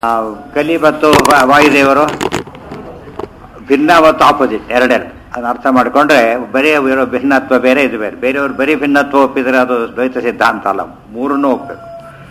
ಆ, ಕಲಿ ಮತ್ತು ವಾ- ವಾಯುದೇವರು ಭಿನ್ನ ಮತ್ತು ಆಪೋಸಿಟ್ ಎರಡೆರಡು ಅದನ್ನ ಅರ್ಥ ಮಾಡಿಕೊಂಡ್ರೆ ಬರೀ ಇರೋ ಭಿನ್ನತ್ವ ಬೇರೆ ಇದು ಬೇರೆ ಬೇರೆಯವ್ರು ಬರೀ ಭಿನ್ನತ್ವ ಒಪ್ಪಿದ್ರೆ ಅದು ದ್ವೈತ ಸಿದ್ಧಾಂತ ಅಲ್ಲ ಮೂರನ್ನೂ ಒಪ್ಪಬೇಕು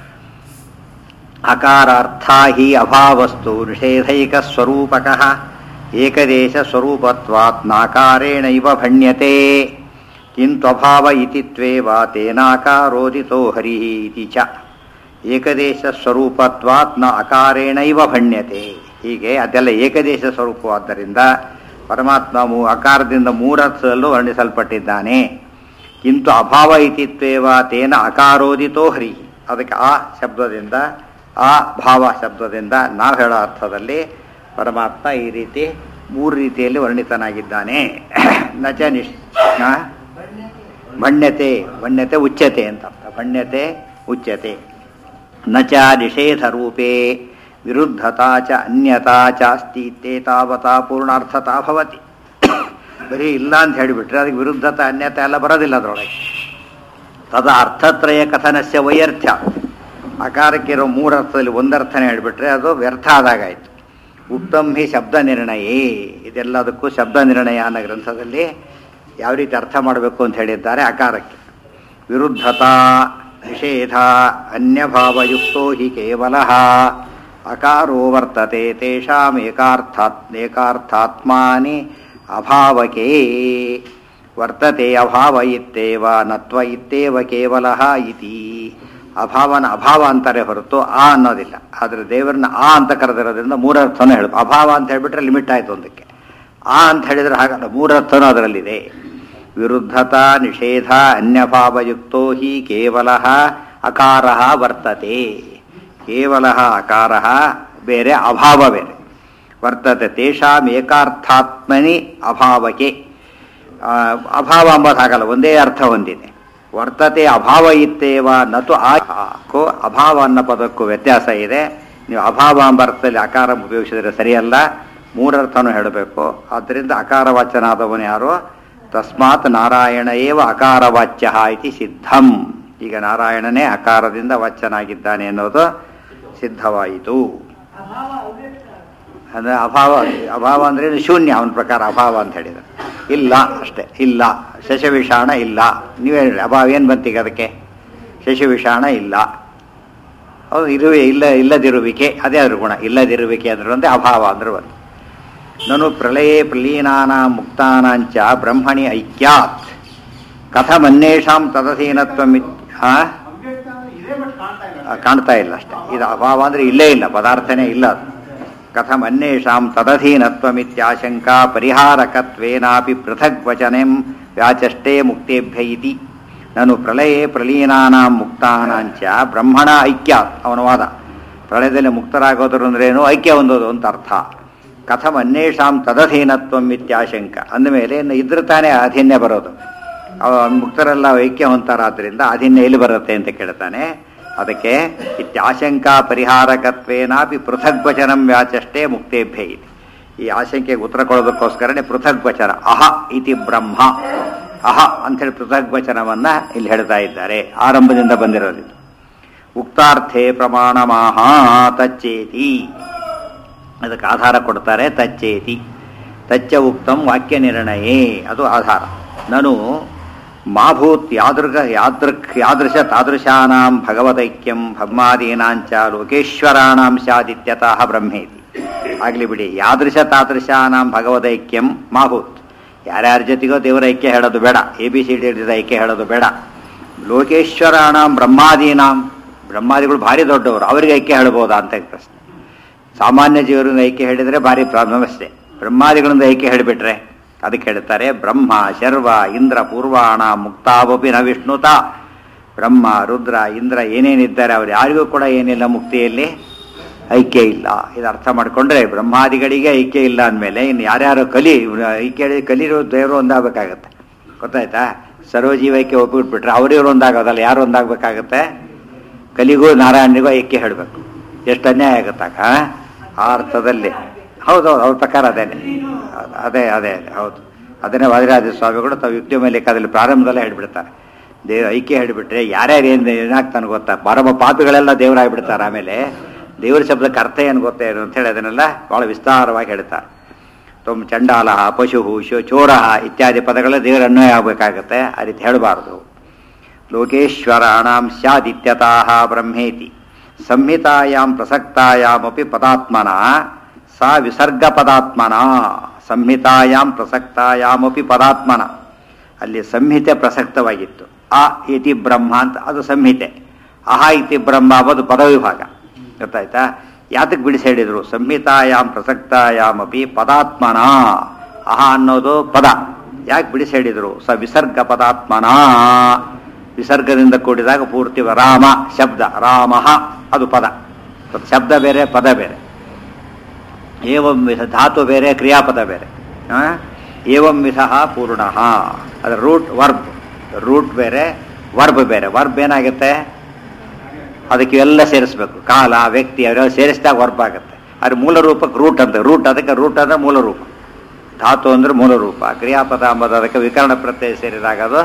ಅಕಾರಾರ್ಥ ಹಿ ಅಭಾವಸ್ತು ನಿಷೇಧೈಕ ಸ್ವರೂಪಕಃ ಏಕದೇಶ ಸ್ವರೂಪತ್ವಾತ್ ನಾಕಾರೇಣೈವ ಭಣ್ಯತೆ ಕಿಂತ್ವಭಾವ ಇತಿ ತ್ವೇವ ತೇನಾಕಾರೋದಿತೋ ಹರಿ ಇತಿ ಚ ಏಕದೇಶ ಸ್ವರೂಪತ್ವಾತ್ ನ ಅಕಾರೇಣೈವ ಭಣ್ಯತೆ ಹೀಗೆ ಅದೆಲ್ಲ ಏಕದೇಶ ಸ್ವರೂಪವಾದ್ದರಿಂದ ಪರಮಾತ್ಮ ಮೂ ಅಕಾರದಿಂದ ಮೂರರ್ಥದಲ್ಲೂ ವರ್ಣಿಸಲ್ಪಟ್ಟಿದ್ದಾನೆ ಕಿಂತು ಅಭಾವ ಇತಿತ್ವೇವ ತೇನ ಅಕಾರೋದಿತೋ ಹರಿ ಅದಕ್ಕೆ ಆ ಶಬ್ದದಿಂದ ಆ ಭಾವ ಶಬ್ದದಿಂದ ನಾವು ಹೇಳೋ ಅರ್ಥದಲ್ಲಿ ಪರಮಾತ್ಮ ಈ ರೀತಿ ಮೂರು ರೀತಿಯಲ್ಲಿ ವರ್ಣಿತನಾಗಿದ್ದಾನೆ ನಚ ನಿಶ್ ಆ? ಭಣ್ಯತೆ ಭಣ್ಯತೆ ಉಚ್ಯತೆ ಅಂತ ಅರ್ಥ ಭಣ್ಯತೆ ಉಚ್ಯತೆ ನ ಚ ನಿಷೇಧ ರೂಪೇ ವಿರುದ್ಧತಾ ಚ ಅನ್ಯತಾ ಚಾಸ್ತಿ ತಾವತಾ ಪೂರ್ಣಾರ್ಥತಾ ಭವತಿ ಬರೀ ಇಲ್ಲ ಅಂತ ಹೇಳಿಬಿಟ್ರೆ ಅದಕ್ಕೆ ವಿರುದ್ಧತೆ ಅನ್ಯತೆ ಎಲ್ಲ ಬರೋದಿಲ್ಲ ಅದರೊಳಗೆ ತದ ಅರ್ಥತ್ರಯ ಕಥನಸ್ಯ ವೈಯರ್ಥ್ಯ ಅಕಾರಕ್ಕಿರೋ ಮೂರು ಅರ್ಥದಲ್ಲಿ ಒಂದರ್ಥನೇ ಹೇಳಿಬಿಟ್ರೆ ಅದು ವ್ಯರ್ಥ ಆದಾಗಾಯ್ತು ಉತ್ತಮ್ ಹಿ ಶಬ್ದ ನಿರ್ಣಯೇ ಇದೆಲ್ಲದಕ್ಕೂ ಶಬ್ದ ನಿರ್ಣಯ ಅನ್ನೋ ಗ್ರಂಥದಲ್ಲಿ ಯಾವ ರೀತಿ ಅರ್ಥ ಮಾಡಬೇಕು ಅಂತ ಹೇಳಿದ್ದಾರೆ ಅಕಾರಕ್ಕೆ ವಿರುದ್ಧತಾ ನಿಷೇಧ ಅನ್ಯಭಾವಯುಕ್ತೋ ಹಿ ಕೇವಲ ಅಕಾರೋ ವರ್ತತೆ ತೇಷಾಂ ಏಕಾರ್ಥಾತ್ ಏಕಾರ್ಥಾತ್ಮಾನಿ ಅಭಾವಕೇ ವರ್ತತೆ ಅಭಾವ ಇತ್ತೇವ ನತ್ವ ಇತ್ತೇವ ಕೇವಲ ಇತಿ ಅಭಾವನ ಅಭಾವ ಅಂತಾರೆ ಹೊರತು ಆ ಅನ್ನೋದಿಲ್ಲ ಆದರೆ ದೇವರನ್ನ ಆ ಅಂತ ಕರೆದಿರೋದ್ರಿಂದ ಮೂರರ್ಥನೂ ಹೇಳ ಅಭಾವ ಅಂತ ಹೇಳಿಬಿಟ್ರೆ ಲಿಮಿಟ್ ಆಯಿತು ಒಂದಕ್ಕೆ ಆ ಅಂತ ಹೇಳಿದ್ರೆ ಹಾಗಲ್ಲ ಮೂರರ್ಥನೂ ಅದರಲ್ಲಿದೆ ವಿರುದ್ಧತಾ ನಿಷೇಧ ಅನ್ಯಭಾವಯುಕ್ತೋ ಹಿ ಕೇವಲ ಅಕಾರ ವರ್ತತೆ ಕೇವಲ ಅಕಾರ ಬೇರೆ ಅಭಾವ ಬೇರೆ ವರ್ತತೆ ತೇಷಾಂ ಏಕಾರ್ಥಾತ್ಮನಿ ಅಭಾವಕ್ಕೆ ಆ, ಅಭಾವ ಅಂಬದು ಹಾಗಲ್ಲ ಒಂದೇ ಅರ್ಥ ಹೊಂದಿದೆ ವರ್ತತೆ ಅಭಾವ ಇತ್ತೇವ ನತು ಆ ಕೋ ಅಭಾವ ಅನ್ನೋ ಪದಕ್ಕೂ ವ್ಯತ್ಯಾಸ ಇದೆ ನೀವು ಅಭಾವ ಎಂಬ ಅರ್ಥದಲ್ಲಿ ಅಕಾರ ಉಪಯೋಗಿಸಿದರೆ ಸರಿಯಲ್ಲ ಮೂರರ್ಥನೂ ಹೇಳಬೇಕು ಆದ್ದರಿಂದ ಅಕಾರ ವಾಚ್ಯನಾದವನು ಯಾರು ತಸ್ಮಾತ್ ನಾರಾಯಣ ಏವ ಅಕಾರ ವಾಚ್ಯ ಇತಿ ಸಿದ್ಧಂ ಈಗ ನಾರಾಯಣನೇ ಅಕಾರದಿಂದ ವಾಚ್ಯನಾಗಿದ್ದಾನೆ ಅನ್ನೋದು ಸಿದ್ಧವಾಯಿತು ಅಂದ್ರೆ ಅಭಾವ ಅಭಾವ ಅಂದ್ರೆ ಏನು? ಶೂನ್ಯ ಅವನ ಪ್ರಕಾರ ಅಭಾವ ಅಂತ ಹೇಳಿದ ಇಲ್ಲ ಅಷ್ಟೇ ಇಲ್ಲ ಶಶವಿಷಾಣ ಇಲ್ಲ ನೀವೇ ಹೇಳಿ ಅಭಾವ ಏನು ಬಂತೀಗ ಅದಕ್ಕೆ ಶಶವಿಷಾಣ ಇಲ್ಲ ಹೌದು ಇರುವೆ ಇಲ್ಲ ಇಲ್ಲದಿರುವಿಕೆ ಅದೇ ಅದ್ರ ಗುಣ ಇಲ್ಲದಿರುವಿಕೆ ಅಂದ್ರೆ ಒಂದೇ ಅಭಾವ ಅಂದ್ರೆ ಒಂದು ನನು ಪ್ರಳಯೇ ಪ್ರಲೀನಾನ ಮುಕ್ತಾನಾಂಚ ಬ್ರಹ್ಮಣಿ ಐಕ್ಯಾತ್ ಕಥಮನ್ಯೇಷಾಂ ತದಸೀನತ್ವ ಹಾ ಆ, ಕಾಣ್ತಾ ಇಲ್ಲ ಅಷ್ಟೇ ಇದು ಅಭಾವ ಅಂದ್ರೆ ಇಲ್ಲೇ ಇಲ್ಲ ಪದಾರ್ಥನೇ ಇಲ್ಲ ಅದು ಕಥಂ ಅನ್ಯೇಷಾಂ ತದಧೀನತ್ವಮಿತ್ಯಾಶಂಕಾ ಪರಿಹಾರಕತ್ವೇನಾಪಿ ಪೃಥಗ್ ವಚನೆಂ ವ್ಯಾಚಷ್ಟೇ ಮುಕ್ತೇಭ್ಯ ಇತಿ ನಾನು ಪ್ರಳಯೇ ಪ್ರಲೀನಾನಾಂ ಮುಕ್ತಾನಾಂಚ ಬ್ರಹ್ಮಣ ಐಕ್ಯ ಅವನ ವಾದ ಪ್ರಳಯದಲ್ಲಿ ಮುಕ್ತರಾಗೋದ್ರು ಅಂದ್ರೇನು ಐಕ್ಯ ಹೊಂದೋದು ಅಂತ ಅರ್ಥ ಕಥಂ ಅನ್ಯೇಷಾಂ ತದಧೀನತ್ವಂ ಇತ್ಯಾಶಂಕ ಅಂದಮೇಲೆ ಇನ್ನು ಇದ್ರ ತಾನೇ ಅಧೀನ್ಯ ಬರೋದು ಅವ ಮುಕ್ತರೆಲ್ಲ ಐಕ್ಯ ಹೊಂತಾರಾದ್ರಿಂದ ಅಧೀನ್ಯ ಎಲ್ಲಿ ಬರುತ್ತೆ ಅಂತ ಕೇಳ್ತಾನೆ ಅದಕ್ಕೆ ಇತ್ಯಾಶಂಕಾ ಪರಿಹಾರಕತ್ವೇನಾಪಿ ಪೃಥಗ್ ವಚನಂ ವ್ಯಾಚಷ್ಟೇ ಮುಕ್ತೇಭ್ಯ ಇದೆ ಈ ಆಶಂಕೆಗೆ ಉತ್ತರ ಕೊಡೋದಕ್ಕೋಸ್ಕರನೇ ಪೃಥಗ್ ವಚನ ಅಹ ಇತಿ ಬ್ರಹ್ಮ ಅಹ ಅಂಥೇಳಿ ಪೃಥಗ್ ವಚನವನ್ನ ಇಲ್ಲಿ ಹೇಳ್ತಾ ಇದ್ದಾರೆ ಆರಂಭದಿಂದ ಬಂದಿರೋದಿದ್ದು ಉಕ್ತಾರ್ಥೇ ಪ್ರಮಾಣಮಾಹ ತಚ್ಚೇತಿ ಅದಕ್ಕೆ ಆಧಾರ ಕೊಡ್ತಾರೆ ತಚ್ಚೇತಿ ತಚ್ಚ ಉಕ್ತಂ ವಾಕ್ಯ ನಿರ್ಣಯೇ ಅದು ಆಧಾರ ನಾನು ಮಾಭೂತ್ ಯಾದೃಗ ಯಾದೃಕ್ ಯಾದೃಶ ತಾದೃಶಾನಾಂ ಭಗವದೈಕ್ಯಂ ಬ್ರಹ್ಮಾದೀನಾಂಚ ಲೋಕೇಶ್ವರಾಣಾಂ ಸ್ಯಾದಿತ್ಯತಃ ಬ್ರಹ್ಮೇತಿ ಆಗಲಿ ಬಿಡಿ ಯಾದೃಶ ತಾದೃಶಾನಾಂ ಭಗವದೈಕ್ಯಂ ಮಾಭೂತ್ ಯಾರ್ಯಾರ ಜೊತೆಗೋ ದೇವರ ಐಕ್ಯ ಹೇಳೋದು ಬೇಡ ಎ ಬಿ ಸಿ ಡಿ ಐಕ್ಯ ಹೇಳೋದು ಬೇಡ ಲೋಕೇಶ್ವರಾಣಾಂ ಬ್ರಹ್ಮಾದೀನಾಂ ಬ್ರಹ್ಮಾದಿಗಳು ಭಾರಿ ದೊಡ್ಡವರು ಅವರಿಗೆ ಐಕ್ಯ ಹೇಳ್ಬೋದಾ ಅಂತ ಪ್ರಶ್ನೆ ಸಾಮಾನ್ಯ ಜೀವರಿಂದ ಐಕ್ಯ ಹೇಳಿದರೆ ಭಾರಿ ಸಮಸ್ಯೆ ಬ್ರಹ್ಮಾದಿಗಳಿಂದ ಐಕ್ಯ ಹೇಳಿಬಿಟ್ರೆ ಅದಕ್ಕೆ ಹೇಳ್ತಾರೆ ಬ್ರಹ್ಮ ಶರ್ವ ಇಂದ್ರ ಪೂರ್ವಾಣ ಮುಕ್ತಾವಪಿ ನ ವಿಷ್ಣುತ ಬ್ರಹ್ಮ ರುದ್ರ ಇಂದ್ರ ಏನೇನಿದ್ದಾರೆ ಅವ್ರು ಯಾರಿಗೂ ಕೂಡ ಏನಿಲ್ಲ ಮುಕ್ತಿಯಲ್ಲಿ ಐಕ್ಯ ಇಲ್ಲ ಇದು ಅರ್ಥ ಮಾಡ್ಕೊಂಡ್ರೆ ಬ್ರಹ್ಮಾದಿಗಳಿಗೆ ಐಕ್ಯ ಇಲ್ಲ ಅಂದಮೇಲೆ ಇನ್ನು ಯಾರ್ಯಾರು ಕಲಿ ಐಕ್ಯ ಹೇಳಿ ಕಲಿರೋ ದೇವರು ಒಂದಾಗಬೇಕಾಗತ್ತೆ ಗೊತ್ತಾಯ್ತಾ ಸರ್ವಜೀವೈಕ್ಯ ಒಪ್ಪಿಟ್ಬಿಟ್ರೆ ಅವರಿವ್ರು ಒಂದಾಗೋದಲ್ಲ ಯಾರು ಒಂದಾಗಬೇಕಾಗತ್ತೆ ಕಲಿಗೂ ನಾರಾಯಣನಿಗೂ ಐಕ್ಯ ಹೇಳಬೇಕು ಎಷ್ಟು ಅನ್ಯಾಯ ಆಗುತ್ತಾಗ ಆ ಅರ್ಥದಲ್ಲಿ ಹೌದೌದು ಅವ್ರ ಪ್ರಕಾರ ಅದೇನೆ ಅದೇ ಅದೇ ಅದೇ ಹೌದು ಅದನ್ನೇ ವಾದಿರಾಜ ಸ್ವಾಮಿಗಳು ತಾವು ಯುಕ್ತಿ ಮೇಲೆ ಲೇಖಾದಲ್ಲಿ ಪ್ರಾರಂಭದಲ್ಲೇ ಹೇಳ್ಬಿಡ್ತಾರೆ ದೇವ ಐಕ್ಯ ಹೇಳಿಬಿಟ್ರೆ ಯಾರ್ಯಾರು ಏನು ಏನಾಗ್ತಾನೆ ಗೊತ್ತಾ ಪರಮ ಪಾಪಿಗಳೆಲ್ಲ ದೇವರಾಗ್ಬಿಡ್ತಾರೆ ಆಮೇಲೆ ದೇವರ ಶಬ್ದಕ್ಕೆ ಅರ್ಥ ಏನು ಗೊತ್ತೇನು ಅಂತ ಹೇಳಿ ಅದನ್ನೆಲ್ಲ ಭಾಳ ವಿಸ್ತಾರವಾಗಿ ಹೇಳ್ತಾರೆ ತೊಮ್ ಚಂಡಾಲ ಪಶು ಶೋ ಚೋರ ಇತ್ಯಾದಿ ಪದಗಳ ದೇವರ ಅನ್ವಯ ಆಗಬೇಕಾಗತ್ತೆ ಆ ರೀತಿ ಹೇಳಬಾರ್ದು ಲೋಕೇಶ್ವರಾಣಾಂ ಸ್ಯಾದಿತ್ಯತಃ ಬ್ರಹ್ಮೇತಿ ಸಂಹಿತಾಯಾಂ ಪ್ರಸಕ್ತಾಯಾಮಪಿ ಪದಾತ್ಮನ ಸಾ ವಿಸರ್ಗ ಪದಾತ್ಮನ ಸಂಹಿತಾಯಾಂ ಪ್ರಸಕ್ತಾಯಾಮಪಿ ಪದಾತ್ಮನ ಅಲ್ಲಿ ಸಂಹಿತೆ ಪ್ರಸಕ್ತವಾಗಿತ್ತು ಆ ಇತಿ ಬ್ರಹ್ಮ ಅಂತ ಅದು ಸಂಹಿತೆ ಅಹ ಇತಿ ಬ್ರಹ್ಮ ಅದು ಪದವಿಭಾಗ ಗೊತ್ತಾಯ್ತಾ ಯಾತಕ್ಕೆ ಬಿಡಿಸಿ ಹೇಳಿದ್ರು ಸಂಹಿತಾಯಾಮ್ ಪ್ರಸಕ್ತಾಯಾಮಪಿ ಪದಾತ್ಮನ ಅಹ ಅನ್ನೋದು ಪದ ಯಾಕೆ ಬಿಡಿಸಿ ಹೇಳಿದ್ರು ಸ ವಿಸರ್ಗ ಪದಾತ್ಮನ ವಿಸರ್ಗದಿಂದ ಕೂಡಿದಾಗ ಪೂರ್ತಿ ರಾಮ ಶಬ್ದ ರಾಮ ಅದು ಪದ ಶಬ್ದ ಬೇರೆ ಪದ ಬೇರೆ ಏವಂ ವಿಧ ಧಾತು ಬೇರೆ ಕ್ರಿಯಾಪದ ಬೇರೆ ಆ? ಏವಂ ವಿಧ ಪೂರ್ಣ ಅದರ ರೂಟ್ ವರ್ಬ್ ರೂಟ್ ಬೇರೆ ವರ್ಬ್ ಬೇರೆ ವರ್ಬ್ ಏನಾಗುತ್ತೆ ಅದಕ್ಕೆ ಎಲ್ಲ ಸೇರಿಸ್ಬೇಕು ಕಾಲ ವ್ಯಕ್ತಿ ಅವರೆಲ್ಲ ಸೇರಿಸಿದಾಗ ವರ್ಬ್ ಆಗುತ್ತೆ ಅದು ಮೂಲ ರೂಪಕ್ಕೆ ರೂಟ್ ಅಂತ ರೂಟ್ ಅದಕ್ಕೆ ರೂಟ್ ಅಂದ್ರೆ ಮೂಲ ರೂಪ ಧಾತು ಅಂದ್ರೆ ಮೂಲ ರೂಪ ಕ್ರಿಯಾಪದ ಅಂಬುದು ಅದಕ್ಕೆ ವಿಕರಣ ಪ್ರತ್ಯಯ ಸೇರಿದಾಗ ಅದು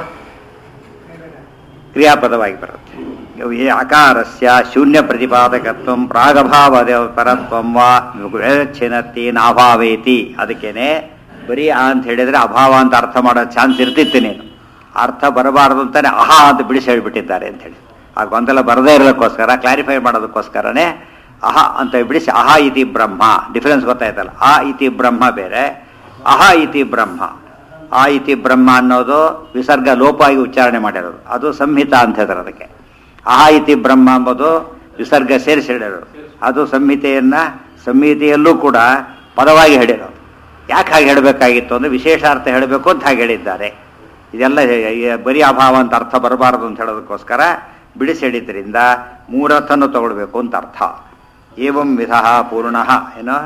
ಕ್ರಿಯಾಪದವಾಗಿ ಬರುತ್ತೆ ಈ ಅಕಾರಸ್ಯ ಶೂನ್ಯ ಪ್ರತಿಪಾದಕತ್ವ ಪ್ರಾಗಭಾವ ಪರತ್ವಂ ವಾ ಛಿನ್ನತಿ ನಾಭಾವೇತಿ ಅದಕ್ಕೇನೆ ಬರೀ ಆ ಅಂತ ಹೇಳಿದ್ರೆ ಅಭಾವ ಅಂತ ಅರ್ಥ ಮಾಡೋ ಚಾನ್ಸ್ ಇರ್ತಿತ್ತು ನೀನು ಅರ್ಥ ಬರಬಾರದು ಅಂತಾನೆ ಅಹಾ ಅಂತ ಬಿಡಿಸಿ ಹೇಳ್ಬಿಟ್ಟಿದ್ದಾರೆ ಅಂತ ಹೇಳಿ ಆ ಗೊಂದಲ ಬರದೇ ಇರೋದಕ್ಕೋಸ್ಕರ ಕ್ಲಾರಿಫೈ ಮಾಡೋದಕ್ಕೋಸ್ಕರನೇ ಅಹ ಅಂತ ಬಿಡಿಸಿ ಅಹ ಇತಿ ಬ್ರಹ್ಮ ಡಿಫರೆನ್ಸ್ ಗೊತ್ತಾಯ್ತಲ್ಲ ಆ ಇತಿ ಬ್ರಹ್ಮ ಬೇರೆ ಅಹ ಇತಿ ಬ್ರಹ್ಮ ಆ ಇತಿ ಬ್ರಹ್ಮ ಅನ್ನೋದು ವಿಸರ್ಗ ಲೋಪ ಆಗಿ ಉಚ್ಚಾರಣೆ ಮಾಡಿರೋದು ಅದು ಸಂಹಿತ ಅಂತ ಹೇಳ್ತಾರೆ ಅದಕ್ಕೆ ಅಹ ಇತಿ ಬ್ರಹ್ಮ ಎಂಬುದು ವಿಸರ್ಗ ಸೇರಿಸಿ ಹೇಳಿರೋದು ಅದು ಸಂಹಿತೆಯನ್ನ ಸಂಹಿತೆಯಲ್ಲೂ ಕೂಡ ಪದವಾಗಿ ಹೇಳಿರೋದು ಯಾಕೆ ಹಾಗೆ ಹೇಳಬೇಕಾಗಿತ್ತು ಅಂದ್ರೆ ವಿಶೇಷಾರ್ಥ ಹೇಳಬೇಕು ಅಂತ ಹಾಗೆ ಹೇಳಿದ್ದಾರೆ ಇದೆಲ್ಲ ಹೇ- ಬರೀ ಅಭಾವ ಅಂತ ಅರ್ಥ ಬರಬಾರದು ಅಂತ ಹೇಳೋದಕ್ಕೋಸ್ಕರ ಬಿಡಿಸಿ ಹೇಳಿದ್ರಿಂದ ಮೂರರ್ಥನ್ನು ತಗೊಳ್ಬೇಕು ಅಂತ ಅರ್ಥ ಏವಂ ವಿಧ ಪೂರ್ಣ ಏನೋ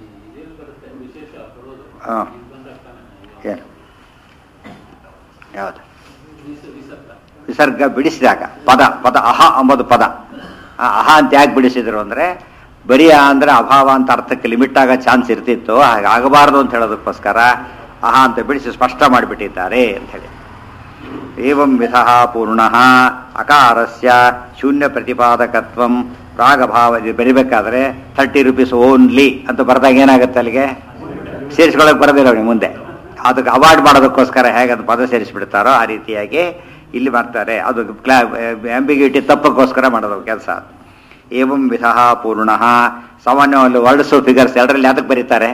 ಹಾಂ ಏನು ಯಾವುದು ವಿಸರ್ಗ ಬಿಡಿಸಿದಾಗ ಪದ ಪದ ಅಹ ಅಂಬುದು ಪದ ಆ ಅಹ ಅಂತ ಯಾಕೆ ಬಿಡಿಸಿದ್ರು ಅಂದ್ರೆ ಬರೀ ಆ ಅಂದ್ರೆ ಅಭಾವ ಅಂತ ಅರ್ಥಕ್ಕೆ ಲಿಮಿಟ್ ಆಗೋ ಚಾನ್ಸ್ ಇರ್ತಿತ್ತು ಹಾಗೆ ಆಗಬಾರದು ಅಂತ ಹೇಳೋದಕ್ಕೋಸ್ಕರ ಅಹ ಅಂತ ಬಿಡಿಸಿ ಸ್ಪಷ್ಟ ಮಾಡಿಬಿಟ್ಟಿದ್ದಾರೆ ಅಂತ ಹೇಳಿ ಏವಂ ವಿಧ ಪೂರ್ಣ ಅಕಾರಸ್ಯ ಶೂನ್ಯ ಪ್ರತಿಪಾದಕತ್ವಂ ಪ್ರಾಗಭಾವ ಇದು ಬರಿಬೇಕಾದ್ರೆ ಥರ್ಟಿ ರುಪೀಸ್ ಓನ್ಲಿ ಅಂತ ಬರೆದಾಗ ಏನಾಗುತ್ತೆ ಅಲ್ಲಿಗೆ ಸೇರಿಸ್ಕೊಳಕ್ ಬರೋದಿಲ್ಲ ಅವನಿಗೆ ಮುಂದೆ ಅದಕ್ಕೆ ಅವಾಯ್ಡ್ ಮಾಡೋದಕ್ಕೋಸ್ಕರ ಹೇಗೆ ಅದು ಪದ ಸೇರಿಸ್ಬಿಡ್ತಾರೋ ಆ ರೀತಿಯಾಗಿ ಇಲ್ಲಿ ಮಾಡ್ತಾರೆ ಅದು ಕ್ಲಾ ಆಂಬಿಗ್ಯೂಟಿ ತಪ್ಪಕ್ಕೋಸ್ಕರ ಮಾಡೋದು ಕೆಲಸ ಏವಂ ವಿಧ ಪೂರ್ಣ ಸಾಮಾನ್ಯವಾಗಿ ವರ್ಡ್ಸು ಫಿಗರ್ಸ್ ಎರಡರಲ್ಲಿ ಯಾತಕ್ಕೆ ಬರೀತಾರೆ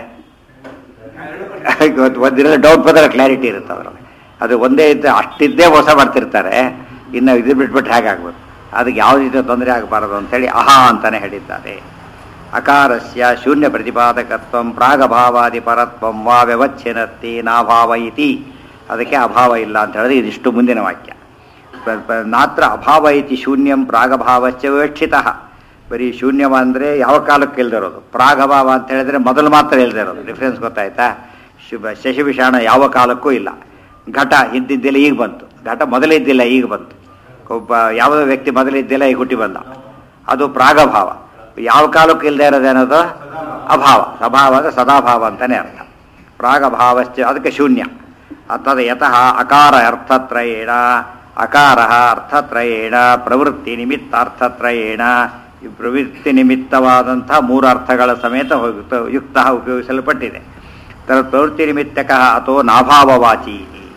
ಇವತ್ತು ಒಂದಿರೋ ಡೌಟ್ ಬಂದರೆ ಕ್ಲಾರಿಟಿ ಇರುತ್ತೆ ಅದರಲ್ಲಿ ಅದು ಒಂದೇ ಇದ್ದ ಅಷ್ಟಿದ್ದೇ ಮೋಸ ಮಾಡ್ತಿರ್ತಾರೆ ಇನ್ನು ಇದು ಬಿಟ್ಬಿಟ್ಟು ಹೇಗಾಗ್ಬೋದು ಅದಕ್ಕೆ ಯಾವ ರೀತಿಯ ತೊಂದರೆ ಆಗಬಾರದು ಅಂತೇಳಿ ಅಹ ಅಂತಾನೆ ಹೇಳಿದ್ದಾರೆ ಅಕಾರಸ್ಯ ಶೂನ್ಯ ಪ್ರತಿಪಾದಕತ್ವ ಪ್ರಾಗಭಾವಾದಿ ಪರತ್ವಂ ವಾ ವ್ಯವಚ್ಛಿನ್ನತ್ತಿ ನಾಭಾವ ಇತಿ ಅದಕ್ಕೆ ಅಭಾವ ಇಲ್ಲ ಅಂತ ಹೇಳಿದ್ರೆ ಇದಿಷ್ಟು ಮುಂದಿನ ವಾಕ್ಯ ಪ- ಪ- ನಾತ್ರ ಅಭಾವ ಇತಿ ಶೂನ್ಯಂ ಪ್ರಾಗಭಾವಶ್ಚ ವಿವಕ್ಷಿತ ಬರೀ ಶೂನ್ಯವ ಅಂದರೆ ಯಾವ ಕಾಲಕ್ಕೆ ಇಲ್ದಿರೋದು ಪ್ರಾಗಭಾವ ಅಂತ ಹೇಳಿದ್ರೆ ಮೊದಲು ಮಾತ್ರ ಇಲ್ದಿರೋದು ಡಿಫ್ರೆನ್ಸ್ ಗೊತ್ತಾಯ್ತಾ ಶುಭ ಶಶಿವಿಷಾಣ ಯಾವ ಕಾಲಕ್ಕೂ ಇಲ್ಲ ಘಟ ಇದ್ದಿದ್ದಿಲ್ಲ ಈಗ ಬಂತು ಘಟ ಮೊದಲಿದ್ದಿಲ್ಲ ಈಗ ಬಂತು ಒಬ್ಬ ಯಾವುದೋ ವ್ಯಕ್ತಿ ಮೊದಲಿದ್ದಿಲ್ಲ ಈಗ ಹುಟ್ಟಿ ಬಂದ ಅದು ಪ್ರಾಗಭಾವ ಯಾವ ಕಾಲಕ್ಕೂ ಇಲ್ಲದೆ ಇರೋದೇನದು ಅಭಾವ ಅಭಾವ ಅಂದ್ರೆ ಸದಾಭಾವ ಅಂತಾನೆ ಅರ್ಥ ಪ್ರಾಗಭಾವಶ್ಚ ಅದಕ್ಕೆ ಶೂನ್ಯ ಅರ್ಥದ ಯತಃ ಅಕಾರ ಅರ್ಥತ್ರಯೇಣ ಅಕಾರ ಅರ್ಥತ್ರಯೇಣ ಪ್ರವೃತ್ತಿ ನಿಮಿತ್ತಾರ್ಥತ್ರಯೇಣ ಈ ಪ್ರವೃತ್ತಿ ನಿಮಿತ್ತವಾದಂತಹ ಮೂರು ಅರ್ಥಗಳ ಸಮೇತ ಹೋಗುತ್ತ- ಯುಕ್ತ ಉಪಯೋಗಿಸಲ್ಪಟ್ಟಿದೆ ತದ ಪ್ರವೃತ್ತಿ ನಿಮಿತ್ತಕ ಅಥವಾ ನಾಭಾವವಾಚಿ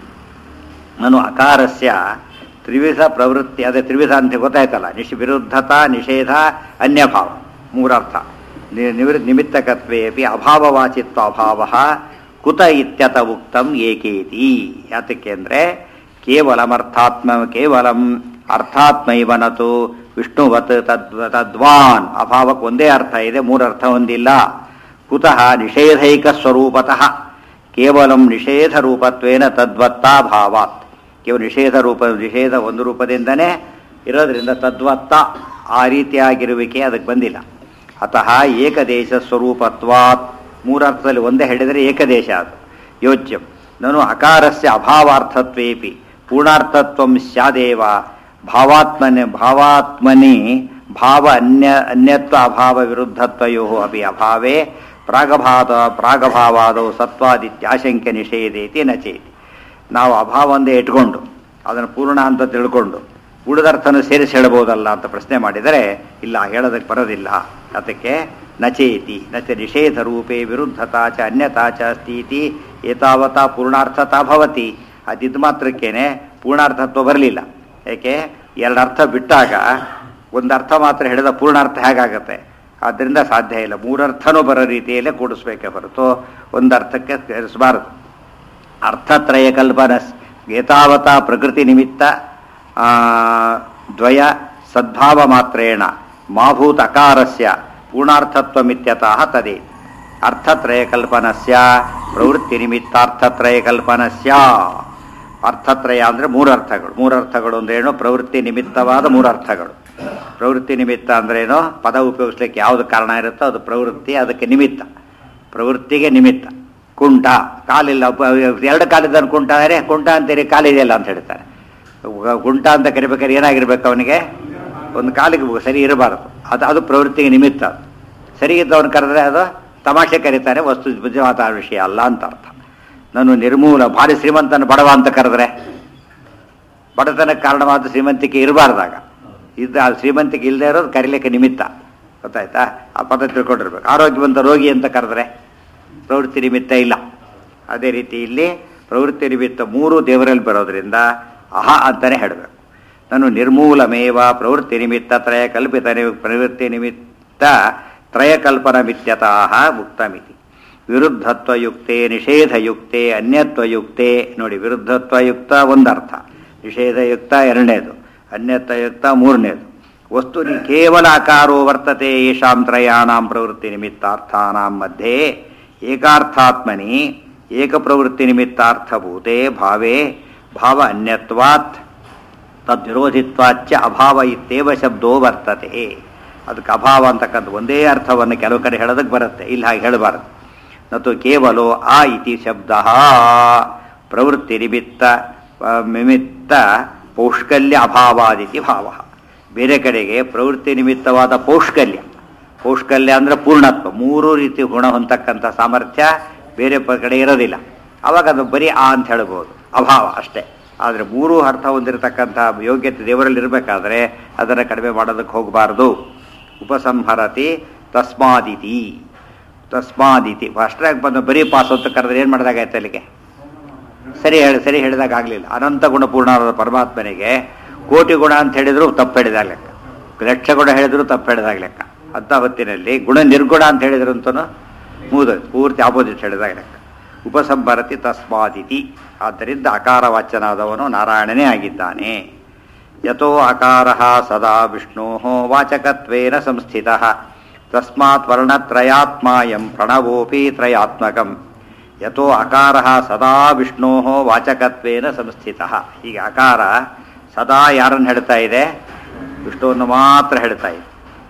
ನಾನು ಅಕಾರಸ್ಯ ತ್ರಿವಿಧ ಪ್ರವೃತ್ತಿ ಅದೇ ತ್ರಿವಿಧ ಅಂತ ಗೊತ್ತಾಯ್ತಲ್ಲ ನಿಶ್ ವಿರುದ್ಧತಾ ನಿಷೇಧ ಅನ್ಯಭಾವ ಮೂರರ್ಥ ನಿ- ನಿವೃ ನಿಮಿತ್ತಕತ್ವೇ ಅಪಿ ಅಭಾವವಾಚಿತ್ವ ಅಭಾವ ಕುತ ಇತ್ಯತ ಉಕ್ತಂ ಏಕೇತಿ ಯಾತಕ್ಕೆ ಅಂದರೆ ಕೇವಲಮರ್ಥಾತ್ಮ ಕೇವಲಂ ಅರ್ಥಾತ್ಮೈವನತು ವಿಷ್ಣುವತ್ ತದ್ವ ತದ್ವಾನ್ ಅಭಾವಕ್ಕೆ ಒಂದೇ ಅರ್ಥ ಇದೆ ಮೂರರ್ಥ ಹೊಂದಿಲ್ಲ ಕುತಃ ನಿಷೇಧೈಕ ಸ್ವರೂಪತಃ ಕೇವಲಂ ನಿಷೇಧ ರೂಪತ್ವೇನ ತದ್ವತ್ತಾ ಭಾವಾತ್ ಕೇವಲ ನಿಷೇಧ ರೂಪ ನಿಷೇಧ ಒಂದು ರೂಪದಿಂದನೇ ಇರೋದ್ರಿಂದ ತದ್ವತ್ತ ಆ ರೀತಿಯಾಗಿರುವಿಕೆ ಅದಕ್ಕೆ ಬಂದಿಲ್ಲ ಅತಃ ಏಕದೇಶ ಸ್ವರೂಪತ್ವಾತ್ ಮೂರರ್ಥದಲ್ಲಿ ಒಂದೇ ಹೇಳಿದರೆ ಏಕದೇಶ ಅದು ಯೋಚ್ಯಂ ನಾನು ಅಕಾರಸ್ಯ ಅಭಾವಾರ್ಥತ್ವೇಪಿ ಪೂರ್ಣಾರ್ಥತ್ವಂ ಸ್ಯಾದೇವ ಭಾವಾತ್ಮನೆ ಭಾವಾತ್ಮನಿ ಭಾವ ಅನ್ಯ ಅನ್ಯತ್ವ ಅಭಾವ ವಿರುದ್ಧತ್ವಯೋ ಅಪಿ ಅಭಾವೇ ಪ್ರಾಗಭಾವ ಪ್ರಾಗಭಾವಾದವು ಸತ್ವಾದಿತ್ಯಾಶಂಕ್ಯ ನಿಷೇಧೇತಿ ನಚೇತಿ ನಾವು ಅಭಾವ ಒಂದೇ ಇಟ್ಕೊಂಡು ಅದನ್ನು ಪೂರ್ಣ ಅಂತ ತಿಳ್ಕೊಂಡು ಉಳಿದರ್ಥನ ಸೇರಿಸಿ ಹೇಳಬಹುದಲ್ಲ ಅಂತ ಪ್ರಶ್ನೆ ಮಾಡಿದರೆ ಇಲ್ಲ ಹೇಳೋದಕ್ಕೆ ಬರೋದಿಲ್ಲ ಅದಕ್ಕೆ ನಚೇತಿ ನಚ ನಿಷೇಧ ರೂಪೇ ವಿರುದ್ಧತಾ ಚ ಅನ್ಯತಾ ಚ ಸ್ಥಿತಿ ಏತಾವತಾ ಪೂರ್ಣಾರ್ಥತಾ ಭವತಿ ಅದಿದ್ದು ಮಾತ್ರಕ್ಕೇನೆ ಪೂರ್ಣಾರ್ಥತ್ವ ಬರಲಿಲ್ಲ ಏಕೆ ಎರಡು ಅರ್ಥ ಬಿಟ್ಟಾಗ ಒಂದು ಅರ್ಥ ಮಾತ್ರ ಹೇಳಿದ ಪೂರ್ಣಾರ್ಥ ಹೇಗಾಗತ್ತೆ ಆದ್ದರಿಂದ ಸಾಧ್ಯ ಇಲ್ಲ ಮೂರರ್ಥನೂ ಬರೋ ರೀತಿಯಲ್ಲೇ ಕೂಡಿಸ್ಬೇಕೇ ಹೊರತು ಒಂದು ಅರ್ಥಕ್ಕೆ ಸೇರಿಸಬಾರದು ಅರ್ಥತ್ರಯ ಕಲ್ಪನ ಏತಾವತ ಪ್ರಕೃತಿ ನಿಮಿತ್ತ ಆ, ದ್ವಯ ಸದ್ಭಾವ ಮಾತ್ರೇಣ ಮಾಭೂತ ಅಕಾರಸ್ಯ ಪೂರ್ಣಾರ್ಥತ್ವಮಿತ್ಯತಃ ತದೇ ಅರ್ಥತ್ರಯ ಕಲ್ಪನಸ್ಯ ಪ್ರವೃತ್ತಿ ನಿಮಿತ್ತಾರ್ಥತ್ರಯ ಕಲ್ಪನಸ್ಯ ಅರ್ಥತ್ರಯ ಅಂದರೆ ಮೂರು ಅರ್ಥಗಳು ಮೂರು ಅರ್ಥಗಳು ಅಂದ್ರೇನು ಪ್ರವೃತ್ತಿ ನಿಮಿತ್ತವಾದ ಮೂರು ಅರ್ಥಗಳು ಪ್ರವೃತ್ತಿ ನಿಮಿತ್ತ ಅಂದ್ರೇನು ಪದ ಉಪಯೋಗಿಸ್ಲಿಕ್ಕೆ ಯಾವುದು ಕಾರಣ ಇರುತ್ತೋ ಅದು ಪ್ರವೃತ್ತಿ ಅದಕ್ಕೆ ನಿಮಿತ್ತ ಪ್ರವೃತ್ತಿಗೆ ನಿಮಿತ್ತ ಕುಂಟ ಕಾಲಿಲ್ಲ ಒಬ್ಬ- ಎರಡು ಕಾಲಿದ್ದಾನೆ ಕುಂಟ ಅಂದರೆ ಕುಂಟ ಅಂತೀರಿ ಕಾಲಿದೆಯಲ್ಲ ಅಂತ ಹೇಳ್ತಾರೆ ಕುಂಟ ಅಂತ ಕರಿಬೇಕಾದ್ರೆ ಏನಾಗಿರ್ಬೇಕು ಅವನಿಗೆ ಒಂದು ಕಾಲಿಗೆ ಸರಿ ಇರಬಾರದು ಅದು ಅದು ಪ್ರವೃತ್ತಿಗೆ ನಿಮಿತ್ತ ಅದು. ಸರಿ ಇದ್ದವನು ಕರೆದ್ರೆ ಅದು ತಮಾಷೆ ಕರೀತಾನೆ ವಸ್ತು ಬುದ್ಧಿಮಾತ ವಿಷಯ ಅಲ್ಲ ಅಂತ ಅರ್ಥ ನಾನು ನಿರ್ಮೂಲ ಭಾರಿ ಶ್ರೀಮಂತನ ಬಡವ ಅಂತ ಕರೆದ್ರೆ ಬಡತನಕ್ಕೆ ಕಾರಣವಾದ ಶ್ರೀಮಂತಿಕೆ ಇರಬಾರ್ದಾಗ ಇದ್ದ ಆ ಶ್ರೀಮಂತಿಕೆ ಇಲ್ಲದೆ ಇರೋದು ಕರೀಲಿಕ್ಕೆ ನಿಮಿತ್ತ ಗೊತ್ತಾಯ್ತಾ ಆ ಪದ ತಿಳ್ಕೊಂಡಿರ್ಬೇಕು ಆರೋಗ್ಯವಂತ ರೋಗಿ ಅಂತ ಕರೆದ್ರೆ ಪ್ರವೃತ್ತಿ ನಿಮಿತ್ತ ಇಲ್ಲ ಅದೇ ರೀತಿ ಇಲ್ಲಿ ಪ್ರವೃತ್ತಿ ನಿಮಿತ್ತ ಮೂರು ದೇವರಲ್ಲಿ ಬರೋದ್ರಿಂದ ಅಹ ಅಂತಾನೆ ಹೇಳಬೇಕು ನಾನು ನಿರ್ಮೂಲಮೇವ ಪ್ರವೃತ್ತಿ ನಿಮಿತ್ತ ತ್ರಯ ಕಲ್ಪಿತ ನಿ- ಪ್ರವೃತ್ತಿ ನಿಮಿತ್ತ ತ್ರಯಕಲ್ಪನ ಮಿತ್ಯತಃ ಮುಕ್ತಮಿತಿ ವಿರುದ್ಧತ್ವಯುಕ್ತೆ ನಿಷೇಧಯುಕ್ತೆ ಅನ್ಯತ್ವಯುಕ್ತೆ ನೋಡಿ ವಿರುದ್ಧತ್ವಯುಕ್ತ ಒಂದರ್ಥ ನಿಷೇಧಯುಕ್ತ ಎರಡನೇದು ಅನ್ಯತ್ವಯುಕ್ತ ಮೂರನೇದು ವಸ್ತು ಕೇವಲ ಅಕಾರೋ ವರ್ತತೆ ಯಶಾಂ ತ್ರಯಾಣಾಂ ಪ್ರವೃತ್ತಿ ನಿಮಿತ್ತಾರ್ಥಾನಾಂ ಮಧ್ಯೆ ಏಕಾರ್ಥಾತ್ಮನಿ ಏಕಪ್ರವೃತ್ತಿ ನಿಮಿತ್ತಾರ್ಥಭೂತೆ ಭಾವೇ ಭಾವ ಅನ್ಯತ್ವಾತ್ ತದ್ವಿರೋಧಿತ್ವಾಚ್ಚ ಅಭಾವ ಇತ್ತೇವ ಶಬ್ದೋ ವರ್ತತೆ ಅದಕ್ಕೆ ಅಭಾವ ಅಂತಕ್ಕಂಥ ಒಂದೇ ಅರ್ಥವನ್ನು ಕೆಲವು ಕಡೆ ಹೇಳೋದಕ್ಕೆ ಬರುತ್ತೆ ಇಲ್ಲಿ ಹಾಗೆ ಹೇಳಬಾರದು ಮತ್ತು ಕೇವಲೋ ಆ ಇತಿ ಶಬ್ದ ಪ್ರವೃತ್ತಿ ನಿಮಿತ್ತ ಆ, ನಿಮಿತ್ತ ಪೌಷ್ಕಲ್ಯ ಅಭಾವಾದಿತಿ ಭಾವ ಬೇರೆ ಕಡೆಗೆ ಪ್ರವೃತ್ತಿ ನಿಮಿತ್ತವಾದ ಪೌಷ್ಕಲ್ಯ ಪೌಷ್ಕಲ್ಯ ಅಂದರೆ ಪೂರ್ಣತ್ವ ಮೂರು ರೀತಿ ಗುಣ ಹೊಂದಕ್ಕಂಥ ಸಾಮರ್ಥ್ಯ ಬೇರೆ ಪ- ಕಡೆ ಇರೋದಿಲ್ಲ ಅವಾಗ ಅದು ಬರೀ ಆ ಅಂತ ಹೇಳ್ಬೋದು ಅಭಾವ ಅಷ್ಟೇ ಆದರೆ ಮೂರು ಅರ್ಥ ಹೊಂದಿರತಕ್ಕಂಥ ಯೋಗ್ಯತೆ ದೇವರಲ್ಲಿ ಇರಬೇಕಾದ್ರೆ ಅದನ್ನು ಕಡಿಮೆ ಮಾಡೋದಕ್ಕೆ ಹೋಗಬಾರ್ದು ಉಪಸಂಹರತಿ ತಸ್ಮಾದಿತಿ ತಸ್ಮಾದಿತಿ ಫಸ್ಟ್ರಾಗಿ ಬಂದು ಬರೀ ಪಾಸ್ ಅಂತ ಕರೆದ್ರೆ ಏನು ಮಾಡಿದಾಗಾಯ್ತು ಅಲ್ಲಿಗೆ ಸರಿ ಹೇಳಿ ಸರಿ ಹೇಳಿದಾಗ ಆಗಲಿಲ್ಲ ಅನಂತ ಗುಣಪೂರ್ಣವಾದ ಪರಮಾತ್ಮನಿಗೆ ಕೋಟಿ ಗುಣ ಅಂತ ಹೇಳಿದ್ರು ತಪ್ಪು ಹೇಳಿದಾಗ ಲೆಕ್ಕ ಲಕ್ಷ ಗುಣ ಹೇಳಿದ್ರು ತಪ್ಪು ಹೇಳಿದಾಗ ಲೆಕ್ಕ ಅಂತ ಹೊತ್ತಿನಲ್ಲಿ ಗುಣ ನಿರ್ಗುಣ ಅಂತ ಹೇಳಿದ್ರು ಅಂತನೂ ಮೂದ ಪೂರ್ತಿ ಆಪೋಸಿಟ್ ಹೇಳಿದಾಗ ಲೆಕ್ಕ ಉಪಸಂಬರತಿ ತಸ್ಮಾದಿತಿ ಆದ್ದರಿಂದ ಅಕಾರ ವಾಚನಾದವನು ನಾರಾಯಣನೇ ಆಗಿದ್ದಾನೆ ಯಥೋ ಅಕಾರ ಸದಾ ವಿಷ್ಣೋ ವಾಚಕತ್ವೇನ ಸಂಸ್ಥಿತ ತಸ್ಮಾತ್ ವರ್ಣತ್ರಯಾತ್ಮಾಯಂ ಪ್ರಣವೋಪಿ ತ್ರಯಾತ್ಮಕಂ ಯಥೋ ಅಕಾರ ಸದಾ ವಿಷ್ಣೋ ವಾಚಕತ್ವೇನ ಸಂಸ್ಥಿತ ಈಗ ಅಕಾರ ಸದಾ ಯಾರನ್ನು ಹೇಳ್ತಾ ಇದೆ ವಿಷ್ಣುವನ್ನು ಮಾತ್ರ ಹೇಳ್ತಾ ಇದೆ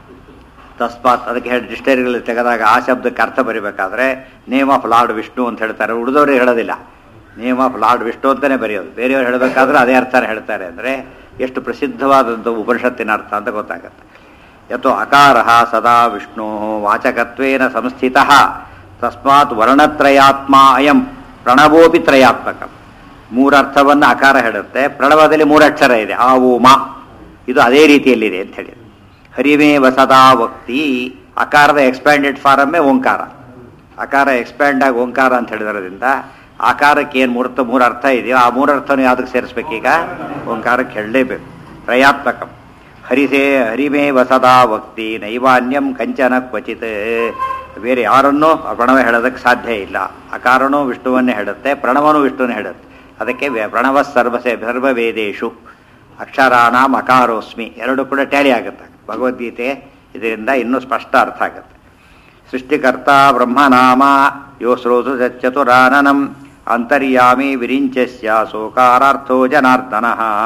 ತಸ್ಮಾತ್ ಅದಕ್ಕೆ ಹೇಳಿ ಡಿಕ್ಷನರಿಗಳಲ್ಲಿ ತೆಗೆದಾಗ ಆ ಶಬ್ದಕ್ಕೆ ಅರ್ಥ ಬರಿಬೇಕಾದ್ರೆ ನೇಮ್ ಆಫ್ ಲಾರ್ಡ್ ವಿಷ್ಣು ಅಂತ ಹೇಳ್ತಾರೆ ಉಳಿದವರು ಹೇಳೋದಿಲ್ಲ ನೇಮ್ ಆಫ್ ಲಾರ್ಡ್ ವಿಷ್ಣು ಅಂತಲೇ ಬರೆಯೋದು ಬೇರೆಯವರು ಹೇಳಬೇಕಾದ್ರೆ ಅದೇ ಅರ್ಥನೇ ಹೇಳ್ತಾರೆ ಅಂದರೆ ಎಷ್ಟು ಪ್ರಸಿದ್ಧವಾದಂಥ ಉಪನಿಷತ್ತಿನ ಅರ್ಥ ಅಂತ ಗೊತ್ತಾಗುತ್ತೆ ಯಥೋ ಅಕಾರ ಸದಾ ವಿಷ್ಣು ವಾಚಕತ್ವೇನ ಸಂಸ್ಥಿತ ತಸ್ಮಾತ್ ವರ್ಣತ್ರಯಾತ್ಮ ಅಯಂ ಪ್ರಣವೋಪಿ ತ್ರಯಾತ್ಮಕ ಮೂರರ್ಥವನ್ನು ಅಕಾರ ಹೇಳುತ್ತೆ ಪ್ರಣವದಲ್ಲಿ ಮೂರಕ್ಷರ ಇದೆ ಆ ಓ ಮಾ ಇದು ಅದೇ ರೀತಿಯಲ್ಲಿದೆ ಅಂತ ಹೇಳಿ ಹರಿಮೇವ ಸದಾ ವಕ್ತಿ ಅಕಾರದ ಎಕ್ಸ್ಪ್ಯಾಂಡೆಡ್ ಫಾರಮ್ಮೇ ಓಂಕಾರ ಅಕಾರ ಎಕ್ಸ್ಪ್ಯಾಂಡ್ ಆಗಿ ಓಂಕಾರ ಅಂತ ಹೇಳಿದ್ರಿಂದ ಆಕಾರಕ್ಕೆ ಏನು ಮೂರ್ತ ಮೂರು ಅರ್ಥ ಇದೆಯೋ ಆ ಮೂರು ಅರ್ಥನೂ ಯಾವುದಕ್ಕೆ ಸೇರಿಸ್ಬೇಕೀಗ ಓಂಕಾರಕ್ಕೆ ಹೇಳಲೇಬೇಕು ತ್ರಯಾತ್ಮಕಂ ಹರಿಸೇ ಹರಿಮೇವ ಸದಾ ವಕ್ತಿ ನೈವಾನ್ಯಂ ಕಂಚನ ಕ್ವಚಿತ್ ಬೇರೆ ಯಾರನ್ನೂ ಪ್ರಣವ ಹೇಳೋದಕ್ಕೆ ಸಾಧ್ಯ ಇಲ್ಲ ಅಕಾರನೂ ವಿಷ್ಣುವನ್ನೇ ಹೇಳುತ್ತೆ ಪ್ರಣವನೂ ವಿಷ್ಣುವನ್ನೇ ಹೇಳುತ್ತೆ ಅದಕ್ಕೆ ವೆ- ಪ್ರಣವ ಸರ್ವಸೆ ಸರ್ವವೇದೇಶು ಅಕ್ಷರಾಣಾಂ ಅಕಾರೋಸ್ಮಿ ಎರಡು ಕೂಡ ಟ್ಯಾಲಿ ಆಗುತ್ತೆ ಭಗವದ್ಗೀತೆ ಇದರಿಂದ ಇನ್ನೂ ಸ್ಪಷ್ಟ ಅರ್ಥ ಆಗುತ್ತೆ ಸೃಷ್ಟಿಕರ್ತ ಬ್ರಹ್ಮನಾಮ ಯೋ ಶ್ರೋತು ಚತುರಾನನಂ ಅಂತರ್ಯಾಮಿ ವಿರಿಂಚಸ್ಯ ಸೋಕಾರಾರ್ಥೋ ಜನಾರ್ದನ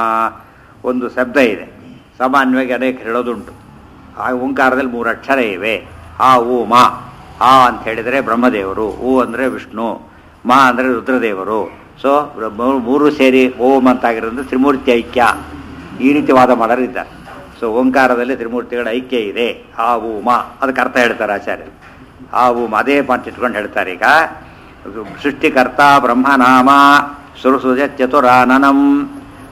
ಒಂದು ಶಬ್ದ ಇದೆ ಸಾಮಾನ್ಯವಾಗಿ ಅನೇಕ ಹೇಳೋದುಂಟು ಆ ಓಂಕಾರದಲ್ಲಿ ಮೂರು ಅಕ್ಷರ ಇವೆ ಆ ಊ ಮಾ ಆ ಅಂತ ಹೇಳಿದರೆ ಬ್ರಹ್ಮದೇವರು ಊ ಅಂದರೆ ವಿಷ್ಣು ಮಾ ಅಂದರೆ ರುದ್ರದೇವರು ಸೊ ಮೂರು ಸೇರಿ ಓಂ ಅಂತಾಗಿರೋದು ತ್ರಿಮೂರ್ತಿ ಐಕ್ಯ ಈ ರೀತಿ ವಾದ ಮಾಡೋರು ಇದ್ದಾರೆ ಸೊ ಓಂಕಾರದಲ್ಲಿ ತ್ರಿಮೂರ್ತಿಗಳ ಐಕ್ಯ ಇದೆ ಆ ಊ ಮಾ ಅದಕ್ಕೆ ಅರ್ಥ ಹೇಳ್ತಾರೆ ಆಚಾರ್ಯರು ಆ ಊ ಮ ಅದೇ ಮಾತು ಇಟ್ಕೊಂಡು ಹೇಳ್ತಾರೆ ಈಗ ಸೃಷ್ಟಿಕರ್ತ ಬ್ರಹ್ಮನಾಮ ಸುರಸುಜ ಚತುರಾನನಂ